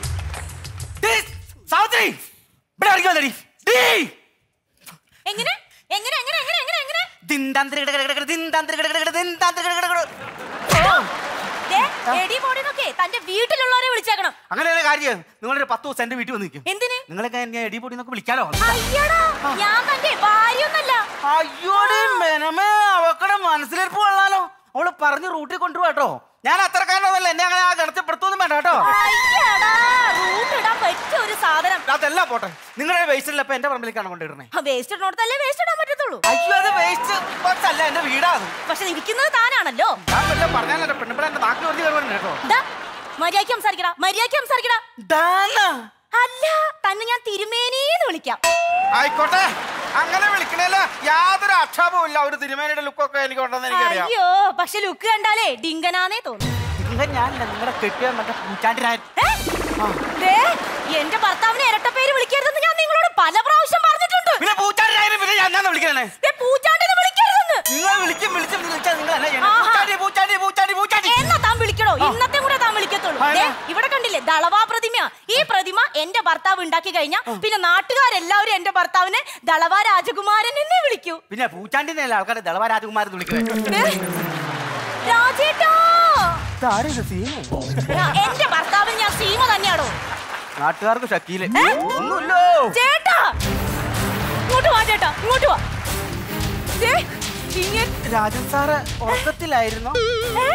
സാവിത്രി ഇവിടെ ഇറങ്ങി വന്നെടി. ഡീ. എങ്ങനെ എങ്ങനെ എങ്ങനെ എങ്ങനെ എങ്ങനെ എങ്ങനെ ദിന്താന്തര കിട കിട കിട ദിന്താന്തര കിട കിട കിട ദിന്താന്തര കിട കിട കിട. ദേ, എടി മോടിന്നൊക്കെ തന്റെ വീട്ടിലുള്ളവരെ വിളിച്ചേക്കണം അങ്ങനെ ഒരു കാര്യം നിങ്ങളൊരു പത്ത് ദിവസം എന്റെ വീട്ടിൽ വന്ന് നിൽക്കും എന്തിന് നിങ്ങളൊക്കെ എന്നെ എടി പൊടി എന്നൊക്കെ വിളിക്കാലോ അയ്യടാ ഞാൻ തന്റെ ഭാര്യയൊന്നല്ല അയ്യോടെ മെനമേ അവക്കടെ മനസ്സിലിരിപ്പ് കൊള്ളാലോ അവള് പറഞ്ഞ് റൂട്ടിൽ കൊണ്ടുപോവാ കേട്ടോ ഞാൻ അത്രക്കാരനല്ല എന്നെ അങ്ങനെ ആ ഗണത്തിൽപ്പെടുത്തൊന്നും വേണ്ട കേട്ടോ അയ്യടാ റൂട്ട് ഇടാൻ പറ്റിയ ഒരു സാധനം അതെല്ലാം പോട്ടെ നിങ്ങളുടെ വേസ്റ്റിൽ അപ്പൊ എന്റെ പറമ്പിലേക്കാണ് കൊണ്ടിടണേ വേസ്റ്റ് ഇടണോടത്തല്ലേ വേസ്റ്റ് ഇടാൻ പറ്റത്തുള്ളൂ അയ്യോ അത് വേസ്റ്റ് അല്ല എന്റെ വീടാണ് പക്ഷെ ഇരിക്കുന്നത് താനാണല്ലോ ഞാൻ വല്ല പറഞ്ഞാലോ പെണ്ണുമ്പോൾ എന്റെ നാക്കിൽ വെറുതെ കയറുവാണ് കേട്ടോ ദാ, മര്യാദയ്ക്ക് സംസാരിക്കടാ മര്യാദയ്ക്ക് സംസാരിക്കടാ അല്ല തന്നെ ഞാൻ തിരുമേനീന്ന് വിളിക്കാം ആയിക്കോട്ടെ അങ്ങനെ വിളിക്കണല്ല യാതൊരു ആക്ഷേപവും ഇല്ല ഒരു തിരുമേനിയുടെ ലുക്കൊക്കെ എനിക്ക് ഉണ്ടെന്ന് എനിക്കറിയാം അയ്യോ പക്ഷെ ലുക്ക് കണ്ടാലേ ഡിങ്കനാന്നേ തോന്നുന്നു നിങ്ങൾ ഞാനല്ല നിങ്ങളുടെ കെട്ടിയ മറ്റേ പൂച്ചാണ്ടിരാൻ ദേ, എന്റെ ഭർത്താവിനെ ഇരട്ട പേര് വിളിക്കരുതെന്ന് ഞാൻ നിങ്ങളോട് പല പ്രാവശ്യം പറഞ്ഞിട്ടുണ്ട് പിന്നെ പൂച്ചാണ്ടിരായാലും പിന്നെ ഞാൻ എന്നാ വിളിക്കണേ ദേ, പൂച്ചാണ്ടിനെ വിളിക്കരുതെന്ന് നിങ്ങൾ വിളിക്കും വിളിച്ചും വിളിച്ചാൽ നിങ്ങൾ അല്ല ചെയ്യണേ. ആഹാ. പൂച്ചാണ്ടി പൂച്ചാണ്ടി പൂച്ചാണ്ടി പൂച്ചാണ്ടി എന്നാ താൻ വിളിക്കണോ ഇന്നത്തെ കൂടെ താൻ വിളിക്കത്തുള്ളൂ ആ, ദേ, എന്നാ? ഇവിടെ കണ്ടില്ലേ ദളവാ പ്രതിമ ഈ പ്രതിമ എന്റെ ഭർത്താവ് ഉണ്ടാക്കി കഴിഞ്ഞാ പിന്നെ നാട്ടുകാരെല്ലാവരും എന്റെ ഭർത്താവിനെ ദളവാ രാജകുമാരൻ എന്നേ വിളിക്കൂ പിന്നെ പൂച്ചാണ്ടിനല്ല ആൾക്കാരെ ദളവ രാജകുമാരൻ വിളിക്കണേ രാജേട്ടാ ഇതാരാ സീന ഞാ- എന്റെ ഭർത്താവിന് ഞാൻ സീമ തന്നെയാണോ നാട്ടുകാർക്ക് ഷക്കീല് ഏ? ഒന്നുമില്ലോ ചേട്ടാ ഇങ്ങോട്ട് വാ ചേട്ടാ ഇങ്ങോട്ട് വാ ദേ, ഇങ്ങ- രാജൻ സാറ് ഉറക്കത്തിലായിരുന്നു ഏ?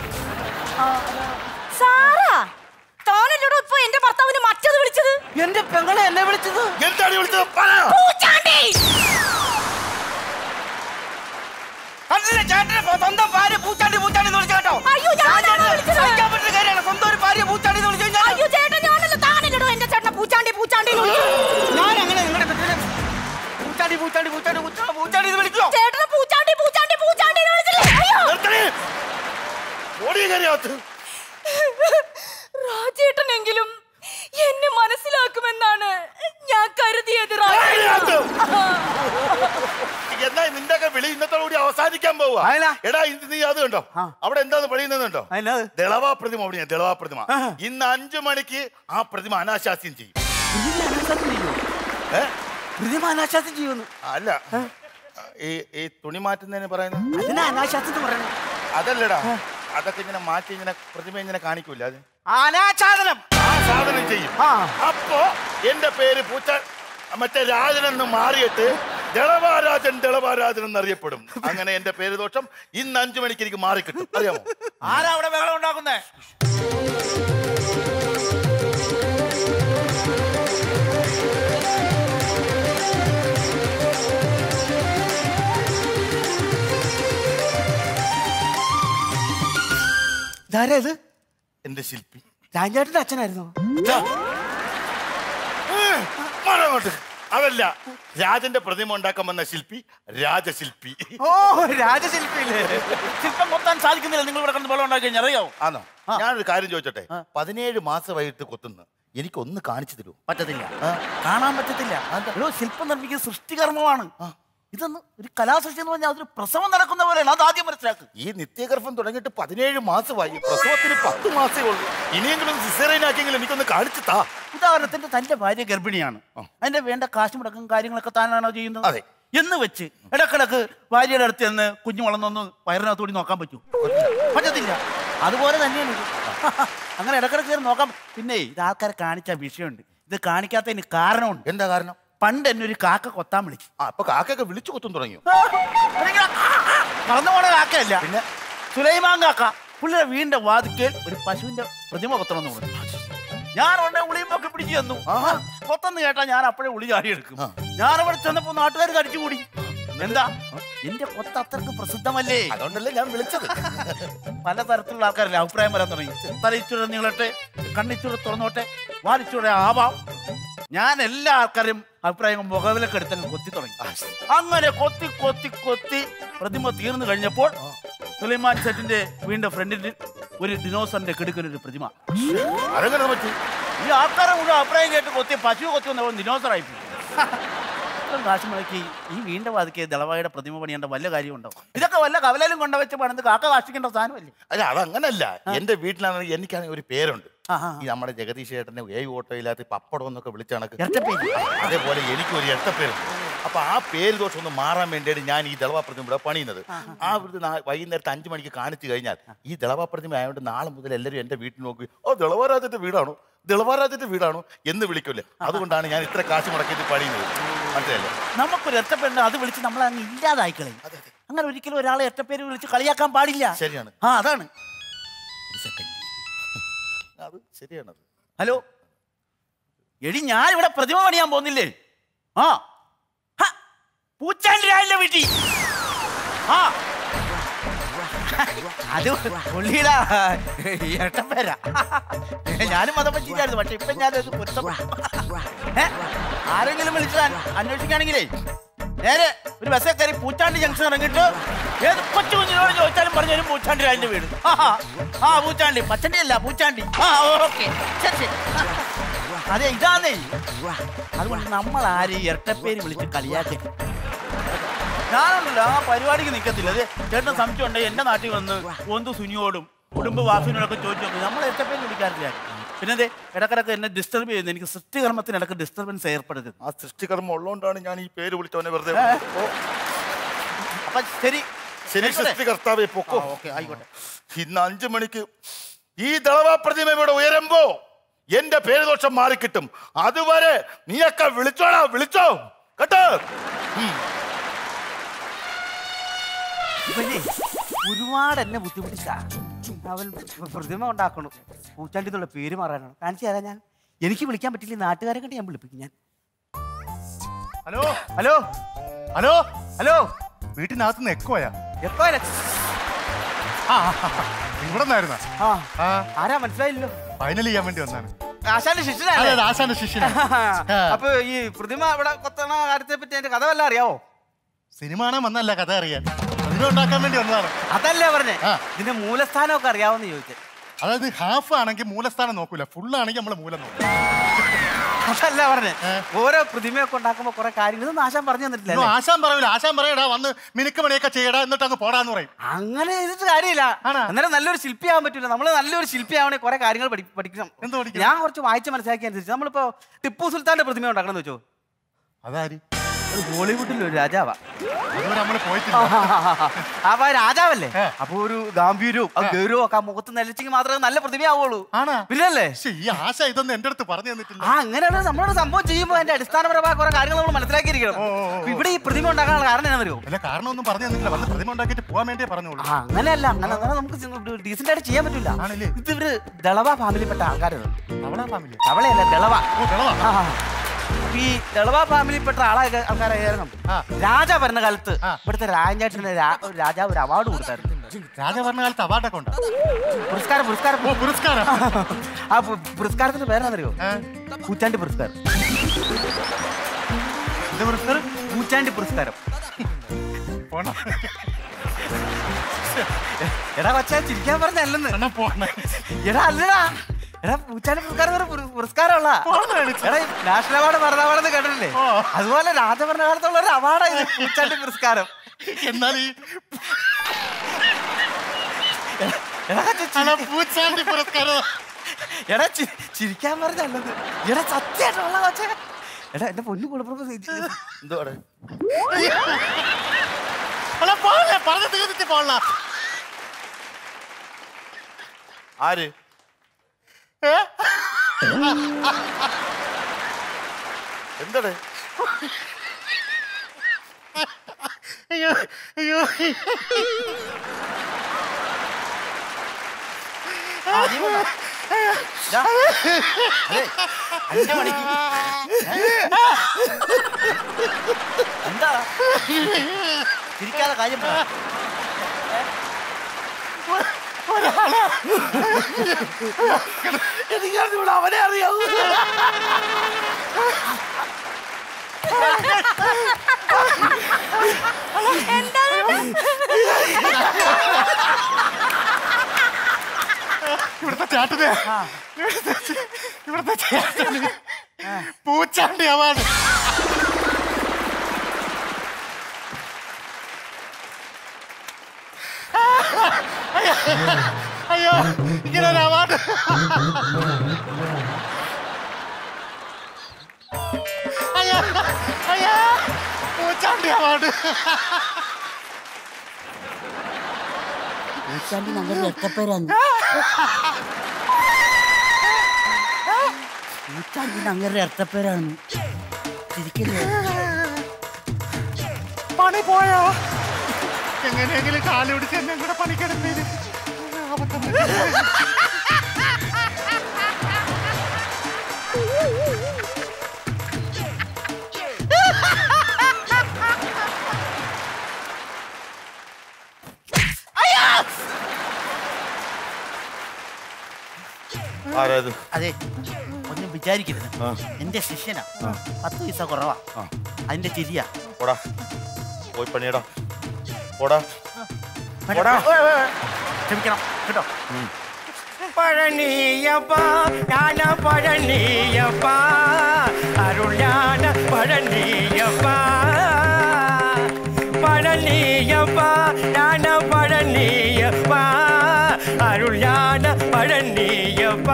സാറാ താനല്ലോടോ ഇപ്പൊ എന്റെ ഭർത്താവിന് മറ്റത് വിളിച്ചത് എന്റെ പെങ്ങളെ എന്നെ വിളിച്ചത് എന്താണ് വിളിച്ചത് പൂച്ചാണ്ടി കണ്ടില്ലേ ചേട്ടനെ സ്വന്തം ഭാര്യ പൂച്ചാണ്ടി പൂച്ചാണ്ടി എന്ന് വിളിച്ചു കേട്ടോ അയ്യോ, ഞാനാണോ ഞാൻ ചേട്ടനെ വിളിച്ചത്? സഹിക്കാൻ പറ്റില്ല. കയറിയാത്ത് രാജേട്ടനെങ്കിലും എന്നെ മനസ്സിലാക്കുമെന്നാണ് ഞാൻ കരുതിയത് കയറിയാത്ത്. രാജേട്ടൻ. എന്നാ നിന്റെ ഒക്കെ വിളി ഇന്നത്തോടു കൂടി അവസാനിക്കാൻ പോവാ എടാ ഇത് നീ അത് കണ്ടോ അവിടെ എന്താന്ന് പണിയുന്നുണ്ടോ ദളവാ പ്രതിമ അവിടെയാ ദളവാ പ്രതിമ ഇന്ന് അഞ്ചു മണിക്ക് ആ പ്രതിമ അനാശാസ്യം ചെയ്യും ഏ? പ്രതിമ അനാശാസ്യം ചെയ്യുന്നു അല്ല ഈ ഈ തുണി മാറ്റുന്നതിന് പറയുന്നത് അതിനാ അനാശാസ്യം എന്ന് പറയുന്നത് അതല്ലടാ അതൊക്കെ ഇങ്ങനെ മാറ്റി ഇങ്ങനെ പ്രതിമ ഇങ്ങനെ കാണിക്കൂല അത് അനാച്ഛാദനം ആ സാധനം ചെയ്യും അപ്പോ എന്റെ പേര് പൂച്ച മറ്റേ രാജൻ എന്ന് മാറിയിട്ട് ദളവാരാജൻ ദളവാരാജൻ എന്നറിയപ്പെടും അങ്ങനെ എന്റെ പേര് ദോഷം ഇന്ന് അഞ്ചു മണിക്ക് എനിക്ക് മാറിക്കിട്ടും അറിയാമോ ആരാ അവിടെ ബഹളം ഉണ്ടാക്കുന്നേ ഇതാരാ ഇത് എന്റെ ശില്പി രാജേട്ടന്റെ അച്ഛനായിരുന്നോ അങ്ങോട്ട് അതല്ല രാജന്റെ പ്രതിമ ഉണ്ടാക്കാൻ വന്ന ശില്പി രാജശില്പി ഓ രാജശില്പിയില്ലേ ശില്പം കൊത്താൻ സാധിക്കുന്നില്ല നിങ്ങൾ ഇവിടെ കിടന്ന് ബഹളം ഉണ്ടാക്കി കഴിഞ്ഞാൽ അറിയാവോ ആണോ ഞാനൊരു കാര്യം ചോദിച്ചോട്ടെ പതിനേഴ് മാസമായിട്ട് കൊത്തുന്നു എനിക്കൊന്ന് കാണിച്ചു തരൂ പറ്റത്തില്ല കാണാൻ പറ്റത്തില്ല എടോ, ശില്പം നിർമ്മിക്കുന്ന സൃഷ്ടികർമ്മമാണ് ഇതൊന്ന് ഒരു കലാസൃഷ്ടി എന്ന് പറഞ്ഞാൽ അതൊരു പ്രസവം നടക്കുന്ന പോലെയാണ് അത് ആദ്യം മനസ്സിലാക്കുക ഈ നിത്യഗർഭം തുടങ്ങിയിട്ട് പതിനേഴ് മാസമായി പ്രസവത്തിന് പത്ത് മാസമേ ഉള്ളൂ ഇനിയെങ്കിലും സിസേറിയൻ ആക്കിയെങ്കിലും എനിക്കൊന്ന് കാണിച്ചു താ ഉദാഹരണത്തിന് തന്റെ ഭാര്യ ഗർഭിണിയാണ് അതിന്റെ വേണ്ട കാശ് മുടക്കും കാര്യങ്ങളൊക്കെ താനാണോ ചെയ്യുന്നത് അതെ എന്ന് വെച്ച് ഇടക്കിടക്ക് ഭാര്യയുടെ അടുത്ത് നിന്ന് കുഞ്ഞു വളർന്നൊന്ന് വയറിനകത്തൂടി നോക്കാൻ പറ്റൂ പറ്റത്തില്ല അതുപോലെ തന്നെയാണ് ഇത് അങ്ങനെ ഇടക്കിടക്ക് കയറി നോക്കാം പിന്നെ ഇത് ആൾക്കാരെ കാണിച്ച വിഷയമുണ്ട് ഇത് കാണിക്കാത്തതിന് കാരണമുണ്ട് എന്താ കാരണം പണ്ട് എന്നെ ഒരു കാക്ക കൊത്താൻ വിളിച്ചു ആ അപ്പൊ കാക്കയൊക്കെ വിളിച്ചു കൊത്തും തുടങ്ങിയോ മറന്നു പോണ കാക്കയല്ല പിന്നെ സുലൈമാൻ കാക്ക പുള്ളിയുടെ വീടിന്റെ വാതിക്കൽ ഒരു പശുവിന്റെ പ്രതിമ കൊത്തണമെന്ന് പറഞ്ഞു ഞാൻ ഉടനെ ഉളിയുമ്പൊക്കെ പിടിച്ചു തന്നു കൊത്തെന്ന് കേട്ടാ ഞാൻ അപ്പോഴേ ഉളി ചാടിയെടുക്കും ഞാൻ അവിടെ ചെന്നപ്പോ നാട്ടുകാർ കടിച്ചു കൂടി എന്താ എന്റെ കൊത്ത അത്രക്ക് പ്രസിദ്ധമല്ലേ അതുകൊണ്ടല്ലേ ഞാൻ വിളിച്ചത് പല തരത്തിലുള്ള ആൾക്കാരല്ലേ അഭിപ്രായം വരാൻ തുടങ്ങി തലയിച്ചൂടെ നീളട്ടെ കണ്ണിച്ചൂടെ തുറന്നോട്ടെ വാലിച്ചൂടെ ആവാം ഞാൻ എല്ലാ ആൾക്കാരും അഭിപ്രായം മുഖവിലൊക്കെ എടുത്തങ്ങ് കൊത്തി തുടങ്ങി അങ്ങനെ കൊത്തി കൊത്തി കൊത്തി പ്രതിമ തീർന്നു കഴിഞ്ഞപ്പോൾ സുലൈമാൻ സെറ്റിന്റെ വീടിന്റെ ഫ്രണ്ടിൽ ഒരു ഡിനോസറിന്റെ കിടുക്കനൊരു പ്രതിമ അതെങ്ങനെ പറ്റി ഈ ആൾക്കാരെ മുഴുവൻ അഭിപ്രായം കേട്ട് കൊത്തി പശു കൊത്തി വന്നപ്പോൾ ഡിനോസറായി പോയി ഇത്രയും കാശ് മുടക്കി ഈ വീണ്ട വാതിക്ക് ദളവായുടെ പ്രതിമ പണിയേണ്ട വല്ല കാര്യമുണ്ടോ ഇതൊക്കെ വല്ല കവലയിലും കൊണ്ടുവച്ച് പണിത് കാക്ക കാശിക്കേണ്ട സാധനമല്ലേ അല്ല അതങ്ങനല്ല എന്റെ വീട്ടിലാണെങ്കിൽ എനിക്കാണെങ്കിൽ ഒരു പേരുണ്ട് ഈ നമ്മുടെ ജഗദീഷ് ചേട്ടനെ ഏഴ് ഓട്ടോ ഇല്ലാത്ത പപ്പടം എന്നൊക്കെ വിളിച്ച കണക്ക് ഇരട്ടപ്പേര്. അതേപോലെ എനിക്ക് ഒരു ഇരട്ടപ്പേരുണ്ട് അപ്പൊ ആ പേര് ദോഷം ഒന്ന് മാറാൻ വേണ്ടിയാണ് ഞാൻ ഈ ദളവാ പ്രതിമ ഇവിടെ പണിയുന്നത് ആ ഒരു നാ- വൈകുന്നേരത്തെ അഞ്ചു മണിക്ക് കാണിച്ചു കഴിഞ്ഞാൽ ഈ ദളവാ പ്രതിമ ആയതുകൊണ്ട് നാളെ മുതൽ എല്ലാവരും എന്റെ വീട്ടിൽ നോക്കി ഓ ദളവാരാജന്റെ വീടാണോ ദളവാരാജന്റെ വീടാണോ എന്ന് വിളിക്കൂലേ അതുകൊണ്ടാണ് ഞാൻ ഇത്ര കാശ് മുടക്കിയിട്ട് പണിയുന്നത് മനസ്സിലല്ലേ നമുക്കൊരു എട്ടപ്പേരുണ്ട് അത് വിളിച്ച് നമ്മൾ അങ്ങ് ഇല്ലാതായിക്കളയും അങ്ങനെ ഒരിക്കലും ഒരാളെ എട്ടപ്പേര് വിളിച്ച് കളിയാക്കാൻ പാടില്ല ശരിയാണ് ആ അതാണ് അത് ശരിയാണത് ഹലോ എടി ഞാൻ ഇവിടെ പ്രതിമ പണിയാൻ പോകുന്നില്ലേ ആ ഹ, പൂച്ചാണ്ടി രാവിലെ വീട്ടിൽ ആ അത് പുള്ളിയുടെ ഏട്ടപ്പേരാ ഞാനും മതം പറ്റിയിട്ടായിരുന്നു പക്ഷെ ഇപ്പൊ ഞാനത് പൊരുത്തപ്പെട്ടു ഏ? ആരെങ്കിലും വിളിച്ചാൽ അന്വേഷിക്കുകയാണെങ്കിലേ നേരെ ഒരു ബസ്സേ കയറി പൂച്ചാണ്ടി ജംഗ്ഷൻ ഇറങ്ങിയിട്ട് ഏത് കൊച്ചു കുഞ്ഞിനോട് ചോദിച്ചാലും പറഞ്ഞു തരും പൂച്ചാണ്ടി രാജിന്റെ വീട് ആഹാ. ആ പൂച്ചാണ്ടി പച്ചണ്ടി അല്ല പൂച്ചാണ്ടി ആ ഓക്കെ ശരി ശരി അതെ ഇതാന്നേ അതുകൊണ്ട് നമ്മൾ ആരും ഇരട്ടപ്പേര് വിളിച്ച് കളിയാക്കരുത് ഞാനുണ്ടല്ലോ ആ പരിപാടിക്ക് നിൽക്കത്തില്ല അതെ ചേട്ടൻ സംശയം ഉണ്ടെങ്കിൽ എന്റെ നാട്ടിൽ വന്ന് ഒന്തു സുനിയോടും കുടുംബ വാസുവിനോടൊക്കെ ചോദിച്ചു നോക്കും നമ്മൾ ഇരട്ടപ്പേര് വിളിക്കാറില്ല പിന്നെ അതെ ഇടക്കിടക്ക് എന്നെ ഡിസ്റ്റർബ് ചെയ്യുന്നു എനിക്ക് സൃഷ്ടികർമ്മത്തിന് ഇടക്ക് ഡിസ്റ്റർബൻസ് ഏർപ്പെടരുത് ആ സൃഷ്ടികർമ്മം ഉള്ളതുകൊണ്ടാണ് ഞാൻ ഈ പേര് വിളിച്ചവനെ വെറുതെ ഏ? ഓ, അപ്പൊ ശരി ശരി ആയിക്കോട്ടെ. സൃഷ്ടികർത്താവേ പൊക്കോ ആ, ഓക്കേ, ആയിക്കോട്ടെ ഇന്ന് അഞ്ചു മണിക്ക് ഈ ദളവാ പ്രതിമ ഇവിടെ ഉയരുമ്പോ എന്റെ പേര് ദോഷം മാറിക്കിട്ടും അതുവരെ നീയൊക്കെ വിളിച്ചോടാ വിളിച്ചോ കേട്ടോ ഉം. ഇവനെ ഒരുപാട് എന്നെ ബുദ്ധിമുട്ടിച്ച അവൻ പ്രതിമ ഉണ്ടാക്കണം പൂച്ചാണ്ടി എന്നുള്ള പേര് മാറാനാണ് കാണിച്ചു തരാം ഞാൻ എനിക്ക് വിളിക്കാൻ പറ്റില്ല നാട്ടുകാരെ കണ്ട് ഞാൻ വിളിപ്പിക്കും ഞാൻ ഹലോ ഹലോ ഹലോ ഹലോ വീട്ടിനകത്ത് നിന്ന് എക്കോയാ എപ്പോ ആ ഇവിടെ നിന്നായിരുന്ന ആ ആരാ മനസ്സിലായില്ലോ ഫൈനൽ ചെയ്യാൻ വേണ്ടി വന്നാണ് ആശാന്റെ അതെ, ശിഷ്യനല്ലേ അതെ, ആശാന്റെ ശിഷ്യനാ. അപ്പൊ ഈ പ്രതിമ ഇവിടെ കൊത്തണ കാര്യത്തെ പറ്റി അതിന്റെ കഥ വല്ല അറിയാവോ സിനിമ കാണാൻ വന്നല്ല കഥ അറിയാൻ അതിനെ ഉണ്ടാക്കാൻ വേണ്ടി വന്നതാണ് അതല്ലേ പറഞ്ഞേ ഇതിന്റെ മൂലസ്ഥാനമൊക്കെ അറിയാവുന്ന ചോദിച്ചത് അതായത് ഹാഫ് ആണെങ്കിൽ മൂലസ്ഥാനം നോക്കൂല ഫുൾ ആണെങ്കിൽ നമ്മൾ മൂലം നോക്കും അതല്ല പറഞ്ഞേ ഓരോ പ്രതിമയൊക്കെ ഉണ്ടാക്കുമ്പോ കുറെ കാര്യങ്ങൾ ഇതൊന്നും ആശാൻ പറഞ്ഞു തന്നിട്ടില്ല ഇതൊന്നും അല്ലേ? ആശാൻ പറയൂല ആശാൻ പറയടാ വന്ന് മിനുക്ക് പണിയൊക്കെ ചെയ്യടാ എന്നിട്ട് അങ്ങ് പോടാന്ന് പറയും അങ്ങനെ ചെയ്തിട്ട് കാര്യമില്ല അന്നേരം നല്ലൊരു ശില്പിയാവാൻ പറ്റില്ല നമ്മൾ നല്ലൊരു ശില്പിയാവണേ കുറെ കാര്യങ്ങൾ പഠി- പഠിക്കണം ഞാൻ കുറച്ച് വായിച്ച് മനസ്സിലാക്കി അനുസരിച്ച് നമ്മളിപ്പോ ടിപ്പു സുൽത്താന്റെ പ്രതിമ ഉണ്ടാക്കണം എന്ന് വെച്ചോ അതാര് ഒരു ബോളിവുഡിലെ ഒരു രാജാവാ അതുവരെ നമ്മൾ പോയിട്ടില്ല അപ്പൊ ആ രാജാവല്ലേ അപ്പൊ ഒരു ഗാംഭീര്യവും ആ ഗൗരവവും ഒക്കെ ആ മുഖത്ത് നിലച്ചെങ്കിൽ മാത്രമേ നല്ല പ്രതിമയാവുള്ളൂ ആണാ പിന്നല്ലേ ഈ ആശ ഇതൊന്നും എന്റെ അടുത്ത് പറഞ്ഞു തന്നിട്ടില്ല ആ അങ്ങനെയാണ് നമ്മളൊരു സംഭവം ചെയ്യുമ്പോൾ അതിന്റെ അടിസ്ഥാനപരമായ കുറെ കാര്യങ്ങൾ നമ്മൾ മനസ്സിലാക്കിയിരിക്കണം അപ്പൊ ഇവിടെ ഈ പ്രതിമ ഉണ്ടാക്കാനുള്ള കാരണം എന്നാണെന്നറിയോ അല്ല കാരണം ഒന്നും പറഞ്ഞു തന്നിട്ടില്ല വന്ന് പ്രതിമ ഉണ്ടാക്കിയിട്ട് പോകാൻ വേണ്ടിയേ പറഞ്ഞോളൂ ആ, അങ്ങനെയല്ല അങ്ങനെ അങ്ങനെ നമുക്ക് ഡീസെന്റ് ആയിട്ട് ചെയ്യാൻ പറ്റില്ല ഇത് ഇവര് ദളവ ഫാമിലിപ്പെട്ട ആൾക്കാരാണ് തവള ഫാമിലി തവളയല്ല ദളവ ദളവ ആ, ആ. ഈ ദളവ ഫാമിലിപ്പെട്ട ആളെ ആൾക്കാരായിരുന്നു രാജ ഭരണകാലത്ത് ഇവിടുത്തെ രാജാട്ടിന് രാജാവ് ഒരു അവാർഡ് കൊടുത്തായിരുന്നു രാജഭരണകാലത്ത് അവാർഡൊക്കെ ഉണ്ട് പുരസ്കാരം പുരസ്കാരം പുരസ്കാരം ആ പു- പുരസ്കാരത്തിന്റെ പേരാണെന്നറിയോ കൂറ്റാണ്ടി പുരസ്കാരം എന്ത് പുരസ്കാരം കൂറ്റാണ്ടി പുരസ്കാരം എടാ കൊച്ചാ ചിരിക്കാൻ പറഞ്ഞല്ലെന്ന് എടാ അല്ലടാ എടാ പൂച്ചാണ്ടി പുരസ്കാരം ഒരു പുര- പുരസ്കാരമുള്ള എടാ ഈ നാഷണൽ അവാർഡ് ഭരണ അവാർഡ് കേട്ടിട്ടില്ലേ അതുപോലെ രാജഭരണകാലത്തുള്ള ഒരു അവാർഡാണ് ഇത് പൂച്ചാണ്ടി പുരസ്കാരം എന്നാൽ ഈ എടാ ചി- പൂച്ചാണ്ടി പുരസ്കാരം എടാ ചി- ചിരിക്കാൻ പറഞ്ഞല്ലത് എടാ സത്യമായിട്ടുള്ള കൊച്ചേ എടാ എന്റെ പൊന്നു കുളപ്പുറത്ത് എന്തുവാടെ അല്ല പോലെ പറഞ്ഞു തീർത്തിട്ട് പോള ആര് എന്താടേ അയ്യോ അയ്യോ അഞ്ചു മണിക്ക് എന്താ ചിരിക്കാതെ കാര്യം പറ. എനിക്കറിഞ്ഞൂടാ, അവനെ അറിയാവൂ ഇവിടുത്തെ ചേട്ടന് ഇവിടുത്തെ ചേ- ഇവിടുത്തെ ചേട്ടന് പൂച്ചാണ്ടി അവാർഡ് അയ്യോ, അയ്യോ ഇങ്ങനെ ഒരു അവാർഡ് അയ്യോ അയ്യോ പൂച്ചാണ്ടി അവാർഡ് പൂച്ചാണ്ടി ഞങ്ങൾ രക്തപ്പേരാണ് പൂച്ചാണ്ടി ഞങ്ങളുടെ രക്തപ്പേരാണ് ചിരിക്കല്ലേ പണി പോയോ എങ്ങനെയെങ്കിലും കാല് പിടിച്ച് എന്നെ കൂടെ പണിക്കെടുത്തേന് അബദ്ധം പറ്റി. ആരാത് അതെ ഒന്നും വിചാരിക്കരുത് എന്റെ ശിഷ്യനാ പത്ത് പൈസ കുറവാ അതിന്റെ ചിരിയാ പോടാ പോയി പണിയടാ പോടാ പോടാ. ക്ഷമിക്കണം കേട്ടോ പഴനിയപ്പ ஞான பழனியப்ப அருள் ஞான பழனியப்ப பழனியப்ப ஞான பழனியப்ப அருள் ஞான பழனியப்ப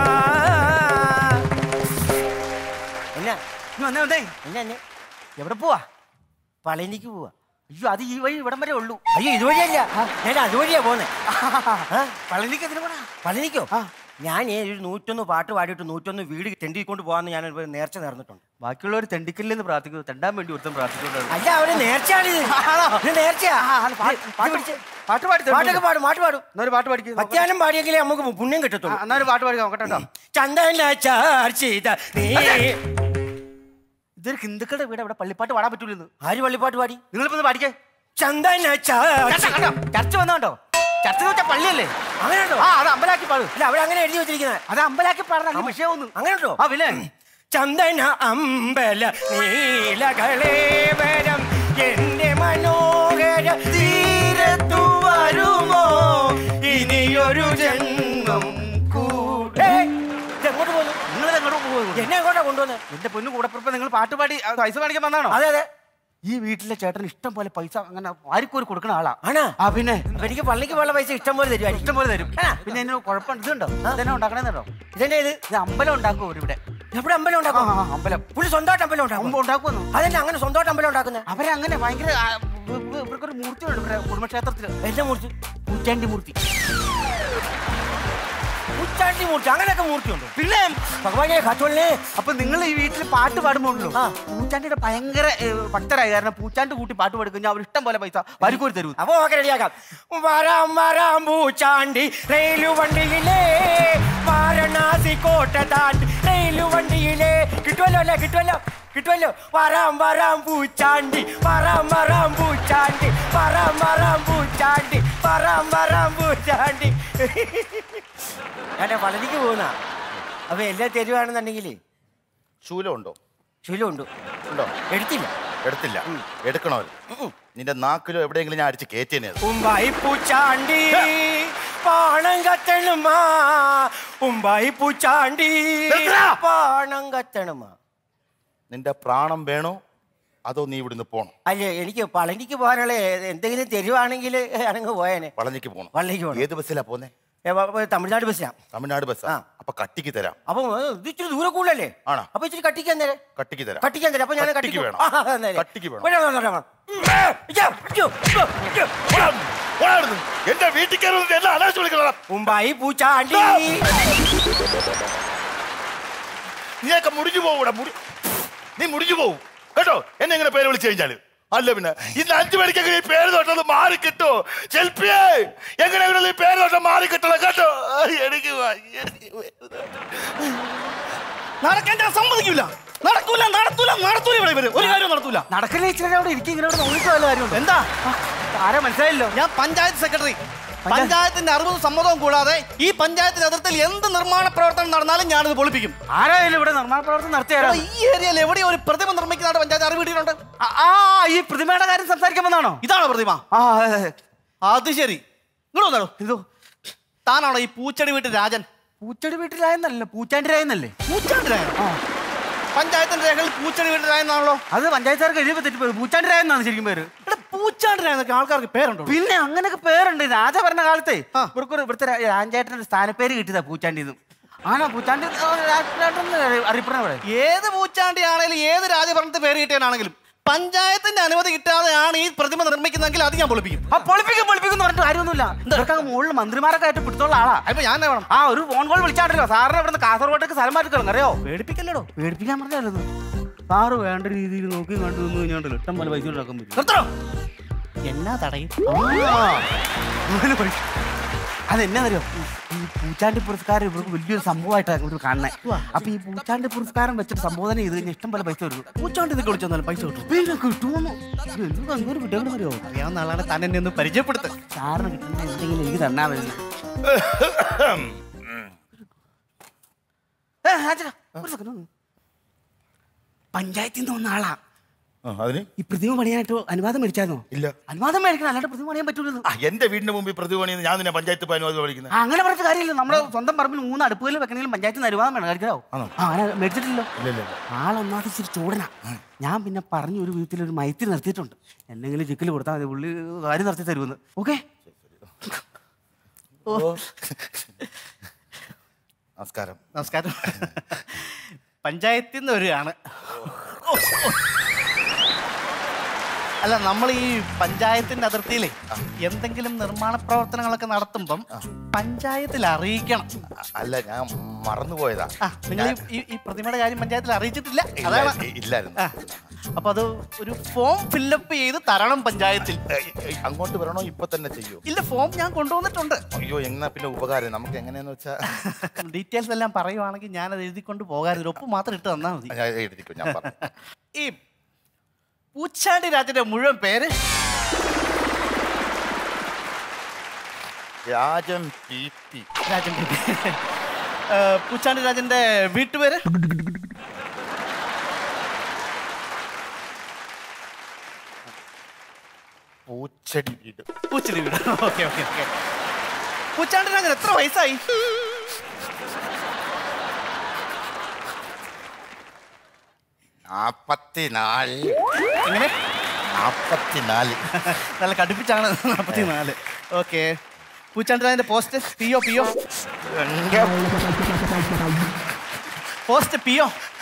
എന്നാ ഇങ്ങ് വന്നേ വന്നേ എന്നാ എന്നെ എവിടെ പോവാ പളനിക്ക് പോവാ അയ്യോ അത് ഈ വഴി ഇവിടം വരെ ഉള്ളൂ അയ്യോ ഇതുവഴിയല്ല ഞാൻ അതുവഴിയാ പോന്നെ പളനിക്ക് എന്തിനു പോണാ പളനിക്കോ ഞാൻ ഒരു നൂറ്റൊന്ന് പാട്ട് പാടിയിട്ട് നൂറ്റൊന്ന് വീട് തെണ്ടിക്കൊണ്ട് പോകാന്ന് ഞാൻ ഒരു നേർച്ച നേർന്നിട്ടുണ്ട് ബാക്കിയുള്ളവർ തെണ്ടിക്കല്ലെന്ന് പ്രാർത്ഥിക്കുന്നു തെണ്ടാൻ വേണ്ടി ഒരുത്തം പ്രാർത്ഥിച്ചുകൊണ്ടാണ് അല്ല അവര് നേർച്ചയാണിത് ഇത് നേർച്ചയാ പാട്ട് പാടി തരുന്നുണ്ട്. പാട്ടൊക്കെ പാടും പാട്ട് പാടും എന്നൊരു പാട്ട് പാടിക്കും പത്യാനം പാടിയെങ്കിലേ നമുക്ക് പുണ്യം കിട്ടത്തുള്ളൂ എന്നൊരു പാട്ട് പാടി നോക്കട്ടെ കേട്ടോ ചന്ദന ചാർച്ചിത നീ ഇതൊരു ഹിന്ദുക്കളുടെ വീട് ഇവിടെ പള്ളിപ്പാട്ട് പാടാൻ പറ്റൂലെന്ന് ആര് പള്ളിപ്പാട്ട് പാടി നിങ്ങളിപ്പോ പാടിക്കേ ചന്ദന ചാർച്ചി ചർച്ച വന്നോണ്ടോ ചർച്ച എന്ന് വെച്ചാൽ പള്ളിയല്ലേ അങ്ങനെയുണ്ടോ ആ അത് അമ്പലാക്കി പാടും അല്ല അവിടെ അങ്ങനെ എഴുതി വെച്ചിരിക്കുന്നത് അത് അമ്പലാക്കി പാടണം വിഷയമൊന്നും അങ്ങനെയുണ്ടോ ആ പിന്നെ ചന്ദന അമ്പല നീലകളേവരം എന്റെ മനോഹര തീരത്തു വരുമോ ഇനിയൊരു ജന്മം കൂടെ എങ്ങോട്ട് പോകുന്നു നിങ്ങൾ എങ്ങോട്ട് പോകുന്നു എന്നെ എങ്ങോട്ടാ കൊണ്ടുവന്നത് എന്റെ പൊന്നു കൂടപ്പുറപ്പ് നിങ്ങൾ പാട്ട് പാടി ആ, പൈസ കാണിക്കാൻ വന്നാണോ അതെ അതെ ഈ വീട്ടിലെ ചേട്ടൻ ഇഷ്ടം പോലെ പൈസ അങ്ങനെ വാരിക്കോരി കൊടുക്കുന്ന ആളാ ആണോ ആ പിന്നെ അപ്പൊ എനിക്ക് പള്ളിക്ക് പോകാനുള്ള പൈസ ഇഷ്ടം പോലെ തരുമായിരിക്കും ഇഷ്ടം പോലെ തരും പിന്നെ ഇതിന് കുഴപ്പം ഇതുണ്ടോ ഇതെന്നെ ഉണ്ടാക്കണേന്നോ ഇതെന്നെ ഇത് ഇത് അമ്പലം ഉണ്ടാക്കും ഇവിടെ എവിടെ അമ്പലം ഉണ്ടാക്കും ആ, ആ, അമ്പലം പുള്ളി സ്വന്തമായിട്ട് അമ്പലം ഉണ്ടാക്കും ഉണ്ടാക്കുമെന്നു അതെന്നെ അങ്ങനെ സ്വന്തമായിട്ട് അമ്പലം ഉണ്ടാക്കുന്നത് അവരങ്ങനെ ഭയങ്കര ആ, ഇവ- ഇവ- ഇവർക്കൊരു മൂർത്തിയുണ്ട് ഇവരുടെ കുടുംബക്ഷേത്രത്തില് എന്റെ മൂർത്തി പൂച്ചാണ്ടി മൂർത്തി ഉച്ചാണ്ടി മൂർത്തി അങ്ങനെയൊക്കെ മൂർത്തിയുണ്ട് പിന്നെ ഭഗവാനെ കാത്തോളേ അപ്പൊ നിങ്ങൾ ഈ വീട്ടിൽ പാട്ട് പാടുമ്പോഴല്ലോ പൂച്ചാണ്ടിയുടെ ഭയങ്കര ഏ, ഭക്തരായ കാരണം പൂച്ചാണ്ട് കൂട്ടി പാട്ട് പാടിക്കഴിഞ്ഞാൽ അവർ ഇഷ്ടം പോലെ പൈസ വരിക്കോരി തരൂ അപ്പൊ ഓക്കെ റെഡിയാക്കാം വരാം വരാം പൂച്ചാണ്ടി റെയിലു വണ്ടിയിലേ വാരണാസി കോട്ട താണ്ടി റെയിലു വണ്ടിയിലേ കിട്ടുമല്ലോ അല്ലേ കിട്ടുമല്ലോ കിട്ടുമല്ലോ വരാം വരാം പൂച്ചാണ്ടി വരാം വരാം പൂച്ചാണ്ടി വരാം വരാം പൂച്ചാണ്ടി വരാം വരാം പൂച്ചാണ്ടി ഞാൻ പളനിക്ക് പോകുന്ന അപ്പൊ എല്ലാം തരുവാണെന്നുണ്ടെങ്കിലേ ശൂലം ഉണ്ടോ ശൂലമുണ്ട് ഉണ്ടോ എടുത്തില്ല എടുത്തില്ല എടുക്കണോ നിന്റെ നാക്കിലോ എവിടെയെങ്കിലും ഞാൻ അടിച്ച് കയറ്റിയനെ അത്. ഉമ്പായി പൂച്ചാണ്ടി പാണം കത്തണുമാ ഉമ്പായി പൂച്ചാണ്ടി പാണം കത്തണുമാ നിന്റെ പ്രാണം വേണോ അതോ നീ ഇവിടുന്ന് പോണോ അല്ലേ എനിക്ക് പളനിക്ക് പോകാനുള്ള എന്തെങ്കിലും തരുവാണെങ്കിൽ അനങ്ങ് പോയേനെ പളനിക്ക് പോണം പളനിക്ക് പോണം ഏത് ബസ്സിലാ പോന്നെ ഏ, വ- വ- തമിഴ്നാട് ബസ്സിലാ തമിഴ്നാട് ബസ്സാ അപ്പൊ കട്ടിക്ക് തരാം അപ്പൊ ഏ, ഇത് ഇച്ചിരി ദൂരെ കൂടുതലല്ലേ ആണോ അപ്പൊ ഇച്ചിരി കട്ടിക്കാൻ തരാം കട്ടിക്ക് തരാം കട്ടിക്കാൻ തരാം അപ്പൊ ഞാൻ കട്ടിക്ക് കട്ടിക്ക് വേണം. ആ, ആ, നേരെ. കട്ടിക്ക് വേണം. വേണം, വേണം, വേണം. എന്റെ വീട്ടിൽ കയറുന്നത് എല്ലാം അനാശം വിളിക്കണം ഉമ്പായി പൂച്ചാണ്ടി നീയൊക്കെ മുടിഞ്ഞു പോകൂടാ മുടി നീ മുടിഞ്ഞു പോവും കേട്ടോ എന്നെ ഇങ്ങനെ പേര് വിളിച്ചു കഴിഞ്ഞാല് അല്ല പിന്നെ ഇന്ന് അഞ്ചു മണിക്കൊക്കെ ഈ പേര് തൊട്ടത് മാറി കിട്ടോ ശില്പിയേ എങ്ങനെയെങ്കിലും ഈ പേര് തൊട്ടം മാറി കിട്ടണം കേട്ടോ ആ, എനിക്ക് വയ്യ, എനിക്ക് വയ്യ. നടക്കാൻ ഞാൻ സമ്മതിക്കില്ല നടക്കൂല നടത്തൂല നടത്തൂല ഇവിടെ ഇവര് ഒരു കാര്യം നടത്തൂല നടക്കലേ ഇച്ചിരി അവിടെ ഇരിക്കും ഇങ്ങനെ അവിടെ നോക്കിയിട്ട് വല്ല കാര്യമുണ്ട് എന്താ ആരാ മനസ്സിലായില്ലോ ഞാൻ പഞ്ചായത്ത് സെക്രട്ടറി പഞ്ചായത്തിന്റെ അറിവും സമ്മതവും കൂടാതെ ഈ പഞ്ചായത്തിന്റെ അതിർത്തിയിൽ എന്ത് നിർമ്മാണ പ്രവർത്തനം നടന്നാലും ഞാനത് പൊളിപ്പിക്കും ആരായാലും ഇവിടെ നിർമ്മാണ പ്രവർത്തനം നടത്തിയാലോ എടാ, ഈ ഏരിയയിൽ എവിടെ ഒരു പ്രതിമ നിർമ്മിക്കുന്നതാണ് പഞ്ചായത്ത് അറിവ് കിട്ടിയിട്ടുണ്ട് ആ ഈ പ്രതിമയുടെ കാര്യം സംസാരിക്കാൻ വന്നാണോ ഇതാണോ പ്രതിമ ആ അതെ, അതെ. അത് ശരി നിങ്ങൾ വന്നാണോ ഇതോ താനാണോ ഈ പൂച്ചടി വീട്ടിൽ രാജൻ പൂച്ചടി വീട്ടിലായെന്നല്ല പൂച്ചാണ്ടി രായെന്നല്ലേ പൂച്ചാണ്ടി രായൻ പഞ്ചായത്തിന്റെ രേഖകളിൽ പൂച്ചടി വീട്ടിൽ രായെന്നാണല്ലോ അത് പഞ്ചായത്തുകാർക്ക് എഴുതി തെറ്റിപ്പോയി പൂച്ചാണ്ടി രായെന്നാണ് ശരിക്കും പേര് ഇവിടെ പൂച്ചാണ്ടി രായെന്നൊക്കെ ആൾക്കാർക്ക് പേരുണ്ടോ പിന്നെ അങ്ങനെയൊക്കെ പേരുണ്ട് രാജ പറഞ്ഞ കാലത്തെ ഇവർക്കൊരു ഇവിടുത്തെ രാ- രാജേട്ടന് സ്ഥാനപ്പേര് കിട്ടിയതാ പൂച്ചാണ്ടിന്ന് ആണോ പൂച്ചാണ്ടി ആ, രാജേട്ടൻ അറിയപ്പെടുന്ന ഇവിടെ ഏത് പൂച്ചാണ്ടി ആണെങ്കിലും ഏത് രാജഭരണത്തെ പേര് കിട്ടിയാണെങ്കിലും പഞ്ചായത്തിന്റെ അനുമതി കിട്ടാതെയാണ് ഈ പ്രതിമ നിർമ്മിക്കുന്നതെങ്കിൽ അത് ഞാൻ പൊളിപ്പിക്കും ആ പൊളിപ്പിക്കും പൊളിപ്പിക്കും എന്ന് പറഞ്ഞിട്ട് കാര്യമൊന്നുമില്ല ഇവർക്ക് അങ്ങ് മുകളിൽ മന്ത്രിമാരൊക്കെ ആയിട്ട് പിടുത്തുള്ള ആളാ അപ്പൊ ഞാൻ എന്നാ വേണം ആ ഒരു ഫോൺ കോൾ വിളിച്ചാണ്ടല്ലോ സാറിന് ഇവിടുന്ന് കാസർഗോട്ടേക്ക് സ്ഥലം മാറ്റിക്കണം അറിയോ പേടിപ്പിക്കല്ലടോ പേടിപ്പിക്കാൻ പറഞ്ഞല്ലോ സാറ് വേണ്ട രീതിയിൽ നോക്കി കണ്ടു നിന്ന് കഴിഞ്ഞാണ്ടല്ലോ ഇഷ്ടം പോലെ പൈസ ഉണ്ടാക്കാൻ പറ്റും നിർത്തണോ എന്നാ തടയും അതെന്നാ അറിയോ ഈ പൂച്ചാണ്ടി പുരസ്കാരം ഇവർക്ക് വലിയൊരു സംഭവമായിട്ടാണ് ഇവർ കാണുന്നത് അപ്പൊ ഈ പൂച്ചാണ്ടി പുരസ്കാരം വെച്ചിട്ട് സംബോധന ചെയ്ത് കഴിഞ്ഞാൽ ഇഷ്ടം പോലെ പൈസ വരും പൂച്ചാണ്ടി ഇതൊക്കെ വിളിച്ചാൽ പൈസ കിട്ടും പിന്നെ കിട്ടുമെന്ന് എന്ത് എന്തോരം കിട്ടുമെന്ന് അറിയോ അറിയാവുന്ന ആളാണ് താൻ എന്നെ ഒന്ന് പരിചയപ്പെടുത്ത് സാറിന് കിട്ടുന്ന എന്തെങ്കിലും എനിക്ക് തന്നാ മതി ഏ, രാജാ, ഒരു second ഒന്ന്. പഞ്ചായത്തിൽ നിന്ന് വന്ന ആളാ ആ, അതിന് ഈ പ്രതിമ പണിയാനായിട്ട് അനുവാദം മേടിച്ചായിരുന്നോ ഇല്ല അനുവാദം മേടിക്കണം അല്ലാണ്ട് പ്രതിമ പണിയാൻ പറ്റൂലത് ആ, എന്റെ വീടിന്റെ മുമ്പിൽ പ്രതിപണിന്ന് ഞാൻ നിന്നെ പഞ്ചായത്ത് പോയി അനുവാദം വിളിക്കുന്നത് ആ, അങ്ങനെ പറഞ്ഞ കാര്യമില്ല നമ്മുടെ സ്വന്തം പറമ്പിൽ മൂന്ന് അടുപ്പുകളിൽ വെക്കണമെങ്കിലും പഞ്ചായത്തിൽ നിന്ന് അനുവാദം വേണം കഴിക്കാവോ ആണോ? ആ അങ്ങനെ മേടിച്ചിട്ടില്ലല്ലോ ഇല്ല ഇല്ല ഇല്ല. ആളൊന്നാമത് ഇച്ചിരി ചൂടനാ ഞാൻ പിന്നെ പറഞ്ഞു ഒരു വീട്ടിൽ ഒരു മൈത്തിൽ നിർത്തിയിട്ടുണ്ട് എന്തെങ്കിലും ചിക്കൽ കൊടുത്താൽ മതി പുള്ളി കാര്യം നടത്തി തരുമെന്ന് ഓക്കെ നമസ്കാരം നമസ്കാരം പഞ്ചായത്തിൽ നിന്ന് വരികയാണ് അല്ല നമ്മൾ ഈ പഞ്ചായത്തിന്റെ അതിർത്തിയിലേ എന്തെങ്കിലും നിർമ്മാണ പ്രവർത്തനങ്ങളൊക്കെ നടത്തുമ്പം പഞ്ചായത്തിൽ അറിയിക്കണം അല്ല ഞാൻ മറന്നുപോയതാ ആ നിങ്ങൾ ഈ- ഈ ഈ പ്രതിമയുടെ കാര്യം പഞ്ചായത്തിൽ അറിയിച്ചിട്ടില്ല ഇല്ല, അതാണ് ഇ- ഇല്ലായിരുന്നു ആ, അപ്പൊ അത് ഒരു ഫോം ഫില്ലപ്പ് ചെയ്ത് തരണം പഞ്ചായത്തിൽ അങ്ങോട്ട് വരണോ ഇപ്പൊ തന്നെ ചെയ്യൂ ഇല്ല ഫോം ഞാൻ കൊണ്ടുവന്നിട്ടുണ്ട് അയ്യോ എന്നാ പിന്നെ ഉപകാരം നമുക്ക് എങ്ങനെയാന്ന് വെച്ചാ ഡീറ്റെയിൽസ് എല്ലാം പറയുവാണെങ്കിൽ ഞാൻ അത് എഴുതിക്കൊണ്ട് പോകാറില്ല ഒപ്പ് മാത്രം ഇട്ട് തന്നാൽ മതി ഞാൻ എഴുതിക്കോ ഞാൻ പറഞ്ഞു ഈ പൂച്ചാണ്ടി രാജന്റെ മുഴുവൻ പേര് Rajan P P Rajan P. A, പൂച്ചാണ്ടി രാജന്റെ വീട്ടുപേര് പൂച്ചടി വീട് പൂച്ചടി വീട് ഓക്കെ ഓക്കെ ഓക്കെ പൂച്ചാണ്ടിന് അങ്ങനെ എത്ര വയസ്സായി നാപ്പത്തിനാല് എങ്ങനെ നാപ്പത്തിനാല് നല്ല കടുപ്പിച്ചാണ് നാൽപ്പത്തിനാല് ഓക്കെ പൂച്ചാണ്ടിന്റെ post PO PO post PO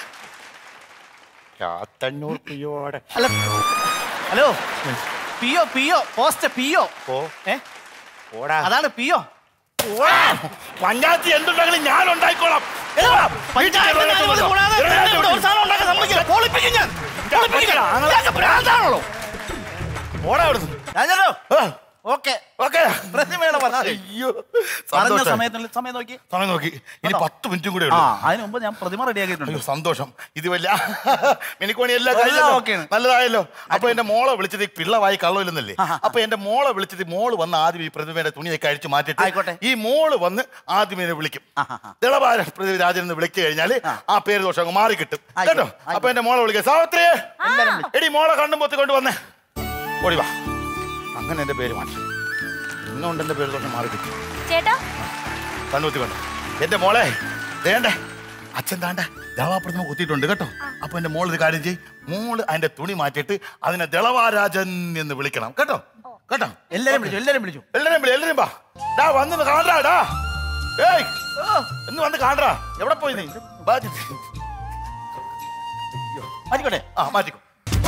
Chathannoor പിയോടെ അല്ല ഹലോ പിയോ പിയോ പോസ്റ്റ് പിയോ ഓ ഏ ഓടാ അതാണ് പിയോ പഞ്ചായത്ത് എന്തുണ്ടെങ്കിലും ഞാൻ ഉണ്ടായിക്കോളാം പഞ്ചായത്ത് അനുമതി കൂടാതെ തന്നെ ഇവിടെ ഒരു സാധനം ഉണ്ടാക്കാൻ സമ്മതിക്കില്ല. പൊളിപ്പിക്കും ഞാൻ. പൊളിപ്പിക്കും ഞാൻ. ഇതൊക്കെ ഭ്രാന്താണല്ലോ. ഓടാ അവിടുന്ന് രാജാരോ ഓക്കെ ഓക്കെ പ്രതിമയുടെ പറഞ്ഞ അയ്യോ പറഞ്ഞ സന്തോഷം. സമയത്തിനുള്ളിൽ സമയം നോക്കി സമയം നോക്കി ഇനി കേട്ടോ? പത്ത് മിനിറ്റും കൂടെ ആ ഉള്ളൂ അതിന് മുമ്പ് ഞാൻ പ്രതിമ റെഡിയാക്കിയിട്ടുണ്ട് അയ്യോ സന്തോഷം ഇത് വലിയ മിനിക്കോണി എല്ലാം എല്ലാം കഴിഞ്ഞല്ലോ. ഓക്കെയാണ്. നല്ലതായല്ലോ അപ്പൊ എന്റെ മോളെ വിളിച്ചത് ഈ പിള്ളവായി കള്ളമില്ലെന്നല്ലേ അപ്പൊ എന്റെ മോളെ വിളിച്ചത് മോള് വന്ന് ആദ്യം ഈ പ്രതിമയുടെ തുണിയൊക്കെ അഴിച്ചു മാറ്റിയിട്ട് ഈ മോള് വന്ന് ആദ്യം എന്നെ വിളിക്കും തിളവാര പൃഥ്വിരാജൻ എന്ന് വിളിച്ചു കഴിഞ്ഞാല് ആ പേര് ദോഷം അങ്ങ് മാറി കിട്ടും കേട്ടോ അപ്പൊ എന്റെ മോളെ വിളിക്കാം സാവിത്രിയെ എടി മോളെ കണ്ണും പൊത്തി കൊണ്ട് വന്നേ ഓടി വാ അങ്ങനെ എന്റെ പേര് മാറ്റി ഇന്നുകൊണ്ട് എന്റെ പേര് ദോഷം മാറി കിട്ടും ചേട്ടാ കണ്ണൂത്തി കൊണ്ട് എന്റെ മോളെ വേണ്ടേ അച്ഛൻ താണ്ട ദേവാപ്രതിമ കുത്തിയിട്ടുണ്ട് കേട്ടോ അപ്പൊ എന്റെ മോൾ ഒരു കാര്യം ചെയ്യും മോള് അതിന്റെ തുണി മാറ്റിയിട്ട് അതിനെ ദളവാരാജൻ എന്ന് വിളിക്കണം കേട്ടോ കേട്ടോ എല്ലാരും വിളിച്ചു എല്ലാരും വിളിച്ചു എല്ലാരും വിളി എല്ലാരും വാ ഡാ വന്ന് കാണാ ഡാ ഏയ് എന്ന് വന്ന് കാണാ എവിടെ പോയി നീ വാ ചി- മാറ്റിക്കോട്ടെ ആ മാറ്റിക്കോ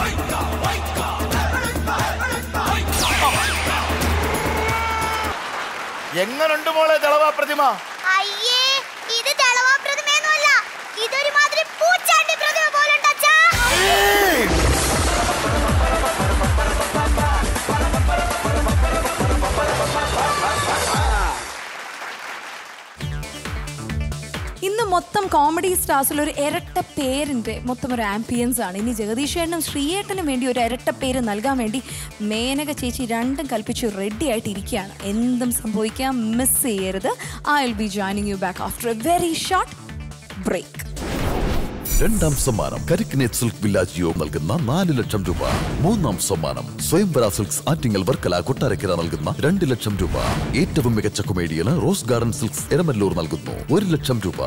എങ്ങനുണ്ട് മോളെ ദളവാ പ്രതിമ അയ്യേ ഇത് തെളവാ പ്രതിമയൊന്നുമല്ല ഇതൊരു മാതിരി പൂച്ചാണ്ടി പ്രതിമ പോലുണ്ട് അച്ഛാ ഇന്ന് മൊത്തം കോമഡി സ്റ്റാർസിൽ ഒരു ഇരട്ട പേരിന്റെ മൊത്തം ഒരു ആംബിയൻസ് ആണ് ഇനി ജഗദീഷേട്ടനും ശ്രീയേട്ടനും വേണ്ടി ഒരു ഇരട്ട പേര് നൽകാൻ വേണ്ടി മേനക ചേച്ചി രണ്ടും കൽപ്പിച്ച് റെഡി ആയിട്ട് ഇരിക്കുകയാണ് എന്തും സംഭവിക്കാം മിസ് ചെയ്യരുത് I will be joining you back after a very short break രണ്ടാം സമ്മാനം കരിക്കിനേറ്റ് സിൽക്ക് വില്ലാജിയോ നൽകുന്ന നാല് ലക്ഷം രൂപ മൂന്നാം സമ്മാനം സ്വയംവര സിൽക്സ് ആറ്റിങ്ങൽ വർക്കല കൊട്ടാരക്കര നൽകുന്ന രണ്ട് ലക്ഷം രൂപ ഏറ്റവും മികച്ച കൊമേഡിയന് റോസ് ഗാർഡൻ സിൽക്സ് എരമല്ലൂർ നൽകുന്നു ഒരു ലക്ഷം രൂപ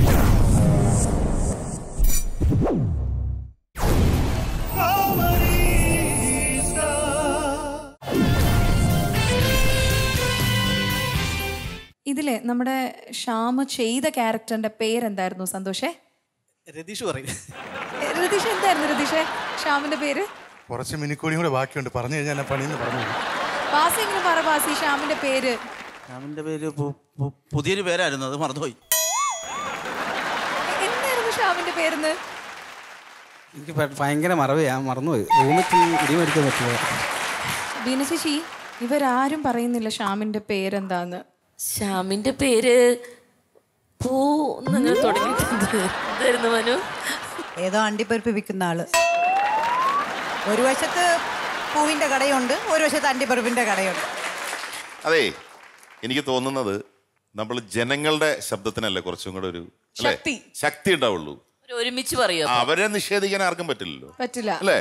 ഇതിലെ നമ്മുടെ ഷ്യാമ ചെയ്ത ക്യാരക്ടറിന്റെ പേരെന്തായിരുന്നു സന്തോഷേ രതീഷ് പറയും എ, രതീഷ് എന്തായിരുന്നു രതീഷേ ഷ്യാമിന്റെ പേര് കുറച്ച് മിനിക്കോടിയും കൂടെ ബാക്കിയുണ്ട് പറഞ്ഞു കഴിഞ്ഞാൽ ഞാൻ പണിയെന്ന് പറഞ്ഞു ബാസി എങ്ങനെ പറ ബാസി ഷ്യാമിന്റെ പേര് രാമന്റെ പേര് പു- പു- പുതിയൊരു പേരായിരുന്നു അത് മറന്നുപോയി എന്തായിരുന്നു ഷ്യാമിന്റെ പേരെന്ന് എനിക്ക് ഭ- ഭയങ്കര മറവിയാ മറന്നുപോയി റൂമിൽ ഇടിമരിക്കാൻ പറ്റുമോ ബീന ചേച്ചി ഇവരാരും പറയുന്നില്ല ഷ്യാമിന്റെ പേരെന്താന്ന് ശ്യാമിന്റെ പേര് പൂ എന്നിങ്ങനെ തുടങ്ങിയിട്ടുണ്ട് എന്തായിരുന്നു മനു ഏതോ അണ്ടിപ്പരിപ്പ് വിൽക്കുന്ന ആള് ഒരു വശത്ത് പൂവിന്റെ കടയുണ്ട് ഒരു വശത്ത് അണ്ടിപ്പരിപ്പിന്റെ കടയുണ്ട് അതെ എനിക്ക് തോന്നുന്നത് നമ്മൾ ജനങ്ങളുടെ ശബ്ദത്തിനല്ലേ കുറച്ചും കൂടെ ഒരു അല്ലേ ശക്തി. ശക്തി ഉണ്ടാവുള്ളൂ ഒരു ഒരുമിച്ച് പറയോ ആ, അവരെ നിഷേധിക്കാൻ ആർക്കും പറ്റില്ലല്ലോ പറ്റില്ല അല്ലേ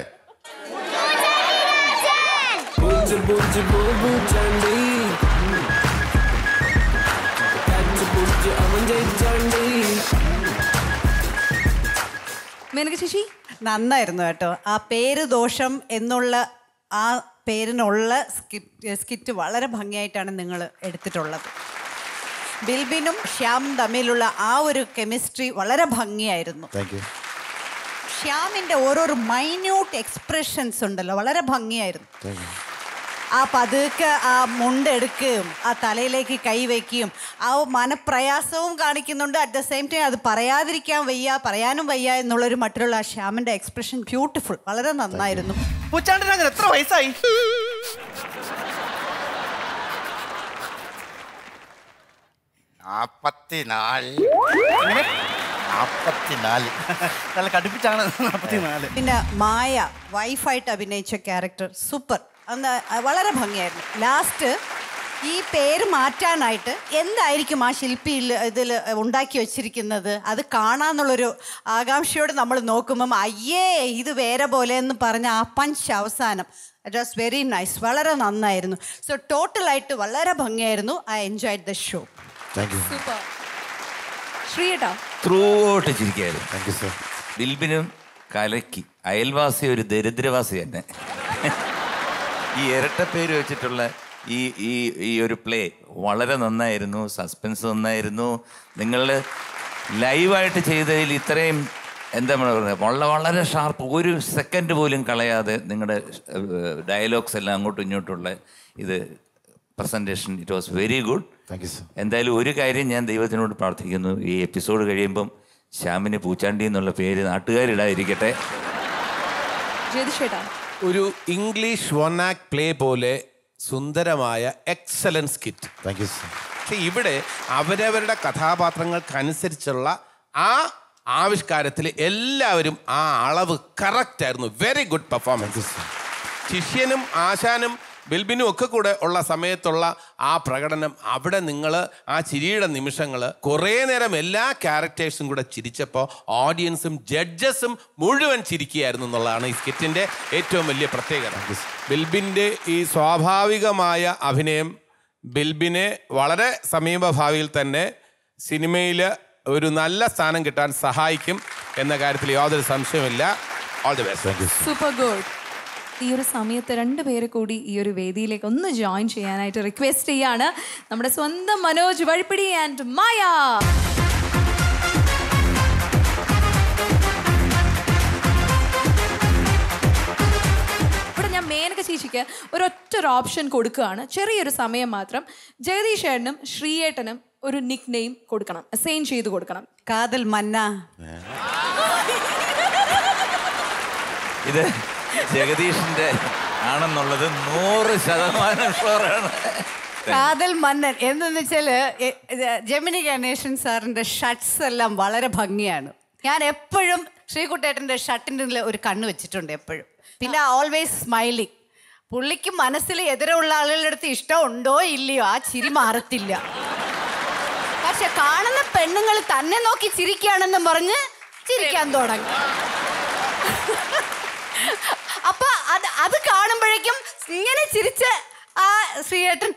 മേനക ചേച്ചി നന്നായിരുന്നു കേട്ടോ ആ പേര് ദോഷം എന്നുള്ള ആ പേരിനുള്ള സ്കിറ്റ് സ്കിറ്റ് വളരെ ഭംഗിയായിട്ടാണ് നിങ്ങൾ എടുത്തിട്ടുള്ളത് ബിൽബിനും ശ്യാം തമ്മിലുള്ള ആ ഒരു കെമിസ്ട്രി വളരെ ഭംഗിയായിരുന്നു താങ്ക് യു ശ്യാമിൻ്റെ ഓരോരോ മൈന്യൂട്ട് എക്സ്പ്രഷൻസ് ഉണ്ടല്ലോ വളരെ ഭംഗിയായിരുന്നു ആ പതുക്കെ ആ മുണ്ടെടുക്കുകയും ആ തലയിലേക്ക് കൈവയ്ക്കുകയും ആ മനപ്രയാസവും കാണിക്കുന്നുണ്ട് അറ്റ് ദ സെയിം ടൈം അത് പറയാതിരിക്കാൻ വയ്യ പറയാനും വയ്യ എന്നുള്ളൊരു മറ്റുള്ള ആ ശ്യാമിൻ്റെ എക്സ്പ്രഷൻ ബ്യൂട്ടിഫുൾ വളരെ നന്നായിരുന്നു പൂച്ചാണ്ടിന് അങ്ങനെ എത്ര വയസ്സായി നാപ്പത്തിനാല് നാപ്പത്തിനാല് നല്ല കടുപ്പിച്ചാണ് നാൽപ്പത്തിനാല് പിന്നെ മായ വൈഫായിട്ട് അഭിനയിച്ച ക്യാരക്ടർ സൂപ്പർ അന്ന് വളരെ ഭംഗിയായിരുന്നു ലാസ്റ്റ് ഈ പേര് മാറ്റാനായിട്ട് എന്തായിരിക്കും ആ ശില്പിയിൽ ഇതിൽ ഉണ്ടാക്കി വെച്ചിരിക്കുന്നത് അത് കാണാന്നുള്ളൊരു ആകാംക്ഷയോട് നമ്മൾ നോക്കുമ്പം അയ്യേ ഇത് വേറെ പോലെ എന്ന് പറഞ്ഞ ആ പഞ്ച് അവസാനം ഇറ്റ് വാസ് വെരി നൈസ് വളരെ നന്നായിരുന്നു സോ ടോട്ടലായിട്ട് വളരെ ഭംഗിയായിരുന്നു I enjoy the show thank you super ശ്രീയേട്ടാ ത്രൂ ഔട്ട് ചിരിക്കായിരുന്നു താങ്ക് യു സർ ബിൽബിനും കലക്കി അയൽവാസി ഒരു ദരിദ്രവാസി തന്നെ ഈ ഇരട്ടപ്പേര് വെച്ചിട്ടുള്ള ഈ ഈ ഈ ഒരു പ്ലേ വളരെ നന്നായിരുന്നു സസ്പെൻസ് നന്നായിരുന്നു നിങ്ങൾ ലൈവായിട്ട് ചെയ്തതിൽ ഇത്രയും എന്താ പറയുക വളരെ വളരെ ഷാർപ്പ് ഒരു സെക്കൻഡ് പോലും കളയാതെ നിങ്ങളുടെ ഡയലോഗ്സ് എല്ലാം അങ്ങോട്ടും ഇങ്ങോട്ടുള്ള ഇത് presentation it was very good thank you sir എന്തായാലും ഒരു കാര്യം ഞാൻ ദൈവത്തിനോട് പ്രാർത്ഥിക്കുന്നു ഈ എപ്പിസോഡ് കഴിയുമ്പം ശ്യാമിന് പൂച്ചാണ്ടി എന്നുള്ള പേര് നാട്ടുകാരിടാതിരിക്കട്ടെ ജ്യോതിഷേട്ടാ ഒരു ഇംഗ്ലീഷ് വൺ ആക്ട് പ്ലേ പോലെ സുന്ദരമായ excellence kit thank you sir പക്ഷെ ഇവിടെ അവരവരുടെ കഥാപാത്രങ്ങൾക്കനുസരിച്ചുള്ള ആ ആവിഷ്കാരത്തിൽ എല്ലാവരും ആ അളവ് കറക്റ്റ് ആയിരുന്നു വെരി ഗുഡ് പെർഫോമൻസ് ശിഷ്യനും ആശാനും ബിൽബിനും ഒക്കെ കൂടെ ഉള്ള സമയത്തുള്ള ആ പ്രകടനം അവിടെ നിങ്ങൾ ആ ചിരിയുടെ നിമിഷങ്ങൾ കുറേ നേരം എല്ലാ ക്യാരക്ടേഴ്സും കൂടെ ചിരിച്ചപ്പോൾ ഓഡിയൻസും ജഡ്ജസും മുഴുവൻ ചിരിക്കുകയായിരുന്നു എന്നുള്ളതാണ് ഈ സ്കിറ്റിൻ്റെ ഏറ്റവും വലിയ പ്രത്യേകത ബിൽബിൻ്റെ ഈ സ്വാഭാവികമായ അഭിനയം ബിൽബിനെ വളരെ സമീപഭാവിയിൽ തന്നെ സിനിമയിൽ ഒരു നല്ല സ്ഥാനം കിട്ടാൻ സഹായിക്കും എന്ന കാര്യത്തിൽ യാതൊരു സംശയമില്ല all the best super good ഈ ഒരു സമയത്ത് രണ്ടുപേരെ കൂടി ഈ ഒരു വേദിയിലേക്ക് ഒന്ന് ജോയിൻ ചെയ്യാനായിട്ട് റിക്വസ്റ്റ് ചെയ്യാണ് നമ്മുടെ സ്വന്തം മനോജ് വഴിപ്പിടി ആൻഡ് മായ ഇവിടെ ഞാൻ മേനക ചേച്ചിക്ക് ഒരൊറ്റ ഒരു ഓപ്ഷൻ കൊടുക്കുകയാണ് ചെറിയൊരു സമയം മാത്രം ജഗദീഷ് ഏട്ടനും ശ്രീയേട്ടനും ഒരു നിക് നെയിം കൊടുക്കണം അസൈൻ ചെയ്ത് കൊടുക്കണം കാതൽ മന്ന ഇത് ജഗദീഷിന്റെ ആണെന്നുള്ളത് നൂറ് ശതമാനം ഷുവറാണ് കാതൽ മന്നൻ എന്തെന്ന് വെച്ചാല് എ- ഇത് ജെമിനി ഗണേശൻ സാറിന്റെ ഷർട്ട്സ് എല്ലാം വളരെ ഭംഗിയാണ് ഞാൻ എപ്പോഴും ശ്രീകുട്ടേട്ടന്റെ ഷർട്ടിൻ്റെ ഒരു കണ്ണ് വെച്ചിട്ടുണ്ട് എപ്പോഴും പിന്നെ ഓൾവേസ് സ്മൈലിംഗ് പുള്ളിക്ക് മനസ്സിൽ എതിരുള്ള ആളുകളുടെ അടുത്ത് ഇഷ്ടം ഉണ്ടോ ഇല്ലയോ ആ ചിരി മാറത്തില്ല പക്ഷെ കാണുന്ന പെണ്ണുങ്ങൾ തന്നെ നോക്കി ചിരിക്കുകയാണെന്നും പറഞ്ഞ് ചിരിക്കാൻ തുടങ്ങി അപ്പൊ അത് അത് കാണുമ്പോഴേക്കും ഇങ്ങനെ ചിരിച്ച് ആ ശ്രീയേട്ടൻ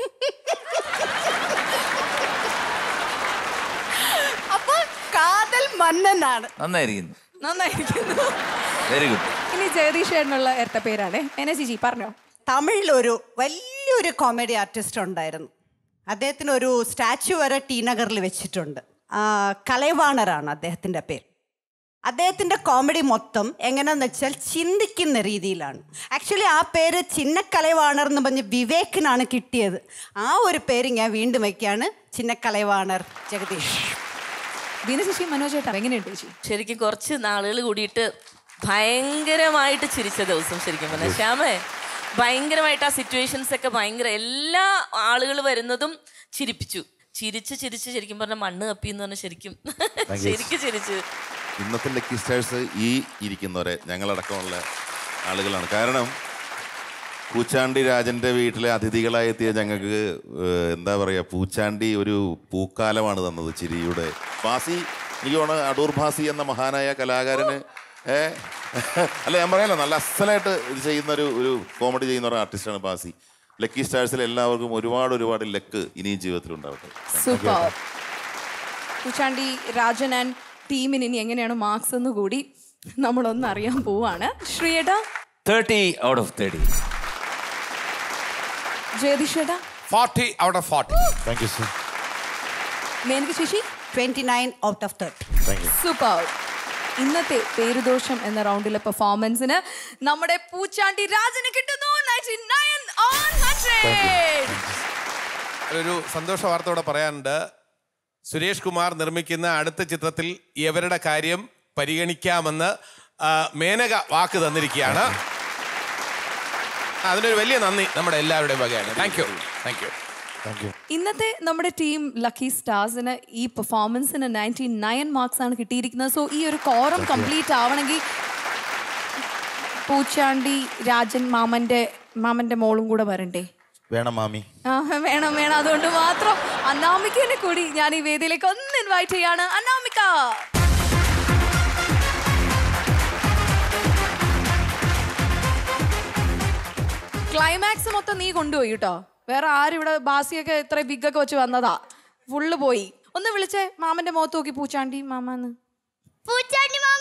അപ്പൊ കാതൽ മന്നനാണ് നന്നായിരിക്കുന്നു നന്നായിരിക്കുന്നു വെരി ഗുഡ് ഇനി ജഗദീഷ് ഏട്ടനുള്ള ഇരട്ട പേരാണ് എന്നെ ജിജി പറഞ്ഞോ തമിഴിലൊരു വലിയൊരു കോമഡി ആർട്ടിസ്റ്റ് ഉണ്ടായിരുന്നു അദ്ദേഹത്തിന് ഒരു സ്റ്റാച്ചു വരെ ടി നഗറിൽ വെച്ചിട്ടുണ്ട് ആ, കലൈവാണറാണ് അദ്ദേഹത്തിൻ്റെ പേര് അദ്ദേഹത്തിൻ്റെ കോമഡി മൊത്തം എങ്ങനെയാന്ന് വെച്ചാൽ ചിന്തിക്കുന്ന രീതിയിലാണ് ആക്ച്വലി ആ പേര് ചിന്നക്കലൈവാണർ എന്ന് പറഞ്ഞ് വിവേക്കിനാണ് കിട്ടിയത് ആ ഒരു പേര് ഞാൻ വീണ്ടും വയ്ക്കുകയാണ് ചിന്നക്കലൈവാണർ ജഗദീഷ് ബീന ചേച്ചി മനോജ് ഏട്ടാ എങ്ങനെയുണ്ട് ചേച്ചി ശരിക്കും കുറച്ച് നാളുകൾ കൂടിയിട്ട് ഭയങ്കരമായിട്ട് ചിരിച്ച ദിവസം ശരിക്കും പറഞ്ഞാൽ ശ്യാമേ ഭയങ്കരമായിട്ട് ആ സിറ്റുവേഷൻസ് ഒക്കെ ഭയങ്കര എല്ലാ ആളുകൾ വരുന്നതും ചിരിപ്പിച്ചു ചിരിച്ച് ചിരിച്ച് ശരിക്കും പറഞ്ഞ മണ്ണ് കപ്പി എന്ന് പറഞ്ഞാൽ ശരിക്കും you. ശരിക്കും ചിരിച്ചു ഇന്നത്തെ ലക്കി സ്റ്റാഴ്സ് ഈ ഇരിക്കുന്നവരെ ഞങ്ങളടക്കമുള്ള ആളുകളാണ് കാരണം പൂച്ചാണ്ടി രാജന്റെ വീട്ടിലെ അതിഥികളായി എത്തിയ ഞങ്ങൾക്ക് ഏഹ്, എന്താ പറയുക പൂച്ചാണ്ടി ഒരു പൂക്കാലമാണ് തന്നത് ചിരിയുടെ ഭാസി എനിക്ക് തോന്നുന്നു അടൂർ ഭാസി എന്ന മഹാനായ കലാകാരന് ഏ അല്ല ഞാൻ പറയാലോ നല്ല അസലായിട്ട് ഇത് ചെയ്യുന്ന ഒരു ഒരു കോമഡി ചെയ്യുന്ന ഒരു ആർട്ടിസ്റ്റാണ് ഭാസി ലക്കി സ്റ്റാഴ്സിൽ എല്ലാവർക്കും ഒരുപാട് ഒരുപാട് ലക്ക് ഇനിയും ജീവിതത്തിൽ ഉണ്ടാവട്ടെ സൂപ്പർ പൂച്ചാണ്ടി രാജൻ ആൻഡ് ടീമിന് ഇനി എങ്ങനെയാണ് മാർക്സ് എന്ന് കൂടി നമ്മളൊന്ന് അറിയാൻ പോവാണ് ശ്രീയേട്ടാ thirty out of thirty Jagadish ഏട്ടാ forty out of forty thank you sir Menaka ചേച്ചി twenty nine out of thirty thank you super ഇന്നത്തെ പേരുദോഷം എന്ന റൗണ്ടിലെ പെർഫോമൻസിന് നമ്മുടെ പൂച്ചാണ്ടി രാജന് കിട്ടുന്നു 99 on 100. ഒരു സന്തോഷ വാർത്തയോടെ പറയാനുണ്ട് സുരേഷ് കുമാർ നിർമ്മിക്കുന്ന അടുത്ത ചിത്രത്തിൽ ഇവരുടെ കാര്യം പരിഗണിക്കാമെന്ന് ആ, മേനക വാക്ക് തന്നിരിക്കുകയാണ് അതിനൊരു വലിയ നന്ദി നമ്മുടെ എല്ലാവരുടെയും വകയാണ് thank you thank you thank you ഇന്നത്തെ നമ്മുടെ ടീം ലക്കി സ്റ്റാർസിന് ഈ പെർഫോമൻസിന് നയൻറ്റി നയൻ മാർക്സ് ആണ് കിട്ടിയിരിക്കുന്നത് സോ ഈ ഒരു കോറം കംപ്ലീറ്റ് ആവണമെങ്കിൽ പൂച്ചാണ്ടി രാജൻ മാമന്റെ മാമന്റെ മോളും കൂടെ വരണ്ടേ വേണം മാമി ആ, വേണം വേണം അതുകൊണ്ട് മാത്രം അനാമികനെ കൂടി ഞാൻ ഈ വേദിയിലേക്ക് ഒന്ന് ഇൻവൈറ്റ് ചെയ്യാണ് അനാമിക ക്ലൈമാക്സ് മൊത്തം നീ കൊണ്ടുപോയി കേട്ടോ വേറെ ആരും ഇവിടെ ബാസിയൊക്കെ ഇത്ര ബിഗ് ഒക്കെ വെച്ച് വന്നതാ ഫുള്ള് പോയി ഒന്ന് വിളിച്ചേ മാമന്റെ മുഖത്ത് നോക്കി പൂച്ചാണ്ടി മാമാന്ന് പൂച്ചാണ്ടി മാമ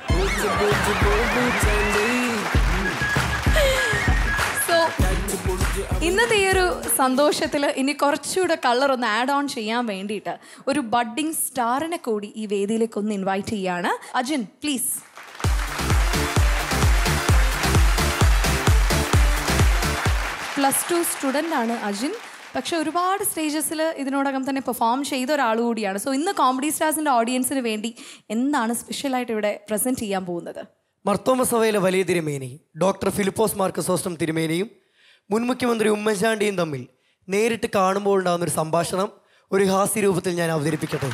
സോ ഇന്നത്തെ ഈ ഒരു സന്തോഷത്തിൽ ഇനി കുറച്ചുകൂടെ കളർ ഒന്ന് ആഡ് ഓൺ ചെയ്യാൻ വേണ്ടിയിട്ട് ഒരു ബഡ്ഡിംഗ് സ്റ്റാറിനെ കൂടി ഈ വേദിയിലേക്ക് ഒന്ന് ഇൻവൈറ്റ് ചെയ്യാണ് Ajin please plus two student ആണ് അജിൻ പക്ഷെ ഒരുപാട് സ്റ്റേജസിൽ ഇതിനോടകം തന്നെ പെർഫോം ചെയ്ത ഒരാൾ കൂടിയാണ് സോ ഇന്ന് കോമഡി സ്റ്റാർസിൻ്റെ ഓഡിയൻസിന് വേണ്ടി എന്താണ് സ്പെഷ്യലായിട്ട് ഇവിടെ പ്രസൻറ്റ് ചെയ്യാൻ പോകുന്നത് മർത്തോമ സഭയിലെ വലിയ തിരുമേനി ഡോക്ടർ ഫിലിപ്പോസ് മാർക്കസോസ്റ്റം തിരുമേനിയും മുൻ മുഖ്യമന്ത്രി ഉമ്മൻചാണ്ടിയും തമ്മിൽ നേരിട്ട് കാണുമ്പോൾ ഉണ്ടാകുന്ന ഒരു സംഭാഷണം ഒരു ഹാസ്യ രൂപത്തിൽ ഞാൻ അവതരിപ്പിക്കട്ടെ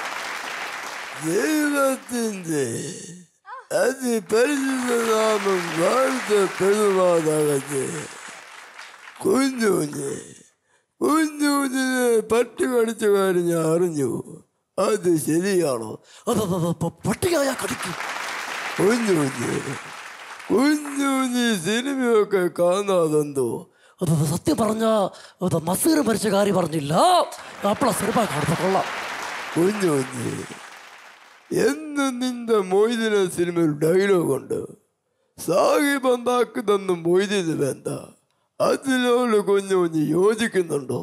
ദൈവത്തിന്റെ അതിപരിശുദ്ധനാമം വാഴ്ത്തപ്പെടുവാതാകട്ടെ കുഞ്ഞുഞ്ഞ് കുഞ്ഞുഞ്ഞിനെ പട്ടി കടിച്ച കാര്യം ഞാൻ അറിഞ്ഞു അത് ശരിയാണോ പട്ടിയായ കടിക്കും കുഞ്ഞുഞ്ഞ് കുഞ്ഞുഞ്ഞ് സിനിമയൊക്കെ കാണാതെന്തോ അത് സത്യം പറഞ്ഞ അത് നസീർ മരിച്ച കാര്യം പറഞ്ഞില്ല അപ്പള സിനിമ കാണുന്ന കൊള്ളാം കുഞ്ഞുഞ്ഞ് എന്ന് നിന്റെ മൊയ്തിന സിനിമയിൽ ഡയലോഗുണ്ട് സാഹിബ് ഉണ്ടാക്കുന്നൊന്ന് മൊയ്തിന് വേണ്ട അതിനോട് കുഞ്ഞുഞ്ഞ് യോജിക്കുന്നുണ്ടോ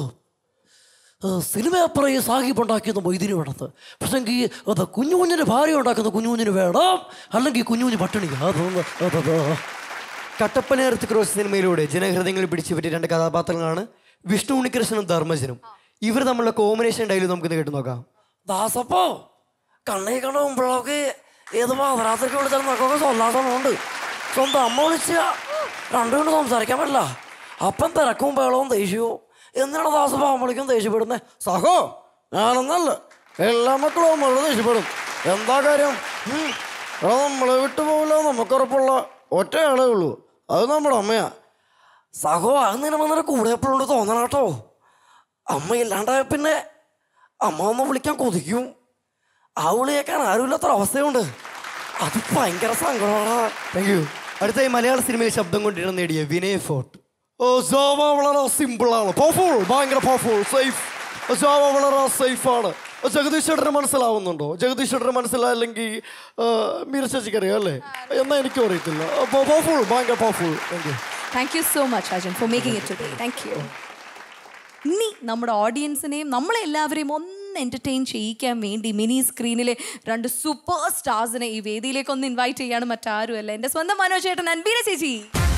സിനിമ അപ്പുറം ഈ സാഹിബ് ഉണ്ടാക്കിയത് മൊയ്തിന് വേണത് പക്ഷെങ്കിൽ അത് കുഞ്ഞു കുഞ്ഞിൻ്റെ ഭാര്യ ഉണ്ടാക്കുന്ന കുഞ്ഞു കുഞ്ഞിന് വേണം അല്ലെങ്കിൽ കുഞ്ഞു കുഞ്ഞ് പട്ടിണി അതൊന്ന് അതത് കട്ടപ്പനേർത്ത് ക്രോസ് സിനിമയിലൂടെ ജനഹൃദയങ്ങളിൽ പിടിച്ചു പറ്റിയ രണ്ട് കഥാപാത്രങ്ങളാണ് വിഷ്ണു ഉണ്ണികൃഷ്ണനും ധർമ്മജനും ഇവർ തമ്മിലുള്ള കോമ്പിനേഷൻ ഡയലോഗ് നമുക്കിന്ന് കേട്ട് നോക്കാം ദാസപ്പോ കണ്ണേ കണ്ടവും പിള്ളേർക്ക് ഏത് പാതിരാത്രിക്ക് വിളിച്ചാൽ നമുക്കൊക്കെ സൊല്ലാസമുണ്ട് സ്വന്തം അമ്മ വിളിച്ച രണ്ടുകൊണ്ട് സംസാരിക്കാൻ പറ്റില്ല അപ്പം തിരക്കും ബഹളവും ദേഷ്യവും എന്തിനാണ് ദാസപ്പ വിളിക്കും ദേഷ്യപ്പെടുന്നത് സഹോ ഞാനെന്നല്ല എല്ലാ മക്കളും നമ്മളോട് ദേഷ്യപ്പെടും എന്താ കാര്യം ഉം, എടാ നമ്മളെ വിട്ടു പോകില്ല നമുക്കുറപ്പുള്ള ഒറ്റയാളേ ഉള്ളൂ അത് നമ്മുടെ അമ്മയാ സഹോ അത് നിന്നെ വന്നിട്ട് കൂടെ എപ്പോഴുണ്ട് തോന്നണം കേട്ടോ അമ്മ ഇല്ലാണ്ടായ പിന്നെ അമ്മ ഒന്ന് വിളിക്കാൻ കൊതിക്കും ആ വിളിയേക്കാൻ ആരുമില്ലാത്തൊരു അവസ്ഥയുണ്ട് അത് ഭയങ്കര സങ്കടമാണ് താങ്ക് യു അടുത്തായി മലയാള സിനിമയിൽ ശബ്ദം കൊണ്ടിരുന്ന നേടിയ വിനയ് ഫോർട്ട് ഓ ജോവ വളരെ സിമ്പിളാണ് പവർഫുൾ ഭയങ്കര പവർഫുൾ സേഫ് ജോവ വളരെ സേഫാണ് ജഗദീഷ് ചേട്ടന് മനസ്സിലാവുന്നുണ്ടോ ജഗദീഷ് ചേട്ടന് മനസ്സിലായില്ലെങ്കിൽ മീര ശശിക്കറിയാം അല്ലേ എന്നാ എനിക്കും അറിയത്തില്ല പവർഫുൾ ഭയങ്കര powerful thank you thank you so much Ajin for making it today thank you ഇനി നമ്മുടെ ഓഡിയൻസിനെയും നമ്മളെ എല്ലാവരെയും ഒന്ന് എൻ്റർടൈൻ ചെയ്യിക്കാൻ വേണ്ടി മിനി സ്ക്രീനിലെ രണ്ട് സൂപ്പർ സ്റ്റാർസിനെ ഈ വേദിയിലേക്ക് ഒന്ന് ഇൻവൈറ്റ് ചെയ്യാണ് മറ്റാരുമല്ല എൻ്റെ സ്വന്തം മനോജ് ചേട്ടൻ അൻബീന ചേച്ചി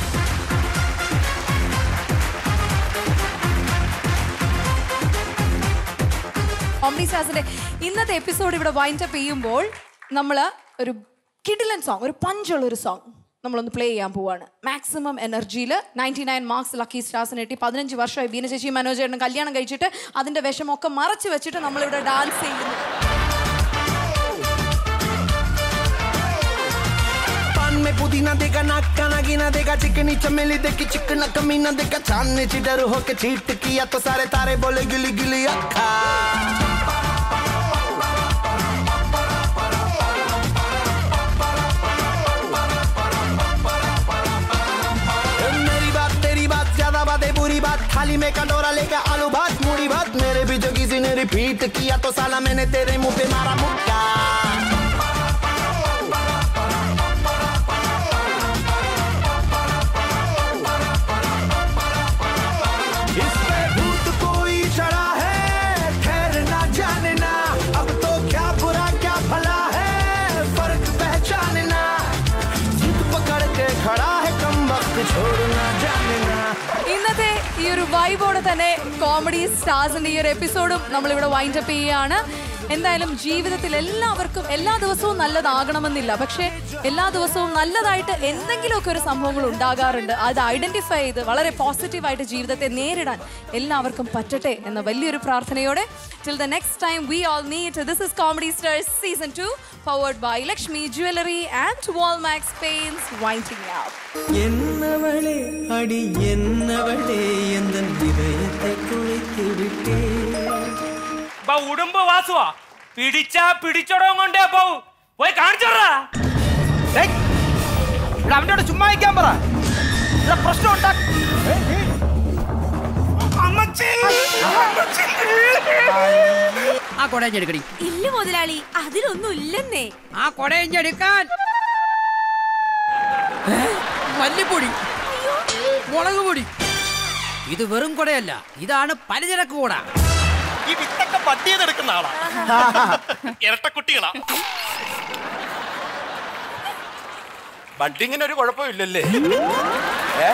കോമഡി സ്റ്റാർസിന്റെ ഇന്നത്തെ എപ്പിസോഡ് ഇവിടെ വൈൻഡ് അപ്പ് ചെയ്യുമ്പോൾ നമ്മൾ ഒരു കിഡിലൻ സോങ് ഒരു പഞ്ചുള്ള ഒരു സോങ് നമ്മളൊന്ന് പ്ലേ ചെയ്യാൻ പോവാണ് മാക്സിമം എനർജിയിൽ നയൻറ്റി നയൻ മാർക്സ് ലക്കി സ്റ്റാർസിന് എട്ടി പതിനഞ്ച് വർഷമായി ബീന ചേച്ചി മനോജേട്ടൻ കല്യാണം കഴിച്ചിട്ട് അതിന്റെ വിഷമൊക്കെ മറച്ചു വെച്ചിട്ട് നമ്മളിവിടെ ഡാൻസ് ചെയ്യുന്നു पान में पुदीना देगा नाक का नागिना देगा चिकनी चमेली देखी चिकना कमीना देगा चांद ने चिडर होके चीट किया तो सारे तारे बोले गिली गिली अखा ए, मेरी बात तेरी बात ज्यादा बातें बुरी बात थाली में कटोरा लेकर आलू भात मूड़ी भात मेरे भी जो किसी ने रिपीट किया तो साला मैंने तेरे मुंह पे मारा मुक्का इस पे भूत कोई चढ़ा है खैर ना जाने ना अब तो क्या बुरा क्या भला है फर्क पहचानना जिद पकड़ के खड़ा है कम वक्त छोड़ना जाने ना ഇന്നത്തെ ഈ ഒരു വൈബോടെ തന്നെ കോമഡി സ്റ്റാർസിന്റെ ഈ ഒരു എപ്പിസോഡും നമ്മളിവിടെ വൈൻഡ് അപ്പ് ചെയ്യുകയാണ് എന്തായാലും ജീവിതത്തിൽ എല്ലാവർക്കും എല്ലാ ദിവസവും നല്ലതാകണമെന്നില്ല പക്ഷേ എല്ലാ ദിവസവും നല്ലതായിട്ട് എന്തെങ്കിലുമൊക്കെ ഒരു സംഭവങ്ങൾ ഉണ്ടാകാറുണ്ട് അത് ഐഡന്റിഫൈ ചെയ്ത് വളരെ പോസിറ്റീവായിട്ട് ജീവിതത്തെ നേരിടാൻ എല്ലാവർക്കും പറ്റട്ടെ എന്ന വലിയൊരു പ്രാർത്ഥനയോടെ till the next time we all meet this is comedy stars season two powered by Lakshmi jewellery and Walmax paints winding up என்னவளே அடி என்னவளே எந்த இதயத்தை குளித்து விட்டே ഇപ്പൊ ഉടുമ്പ് വാസുവാ പിടിച്ചാ പിടിച്ചോടോ കൊണ്ടേ പോവും പോയി കാണിച്ചോടാ അവനോട് ചുമ്മാ ഇരിക്കാൻ പറ ഇവിടെ പ്രശ്നം ഉണ്ടാ ആ കൊടയഞ്ഞെടുക്കടി ഇല്ല മുതലാളി അതിലൊന്നും ഇല്ലെന്നേ ആ കൊടയഞ്ഞെടുക്കാൻ ഏ? മല്ലിപ്പൊടി മുളക് പൊടി ഇത് വെറും കൊടയല്ല ഇതാണ് പലചരക്ക് കൂട ഈ വിത്തൊക്കെ പട്ടി ചെയ്തെടുക്കുന്ന ആളാ ഇരട്ടക്കുട്ടികളാ ബഡിങ്ങിന് ഒരു കുഴപ്പമില്ലല്ലേ ഏ?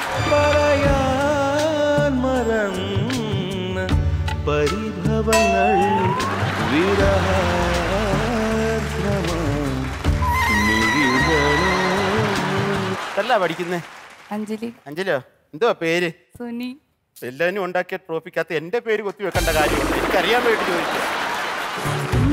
പറയാൻ മറന്ന പരിഭവങ്ങൾ അല്ല പഠിക്കുന്നേ അഞ്ജലി അഞ്ജലിയോ എന്തുവാ പേര് സുനി എല്ലാവരും ഉണ്ടാക്കിയ ട്രോഫിക്കകത്ത് എന്റെ പേര് കൊത്തി വെക്കേണ്ട കാര്യമുണ്ട് എനിക്കറിയാൻ വേണ്ടി ചോദിച്ചു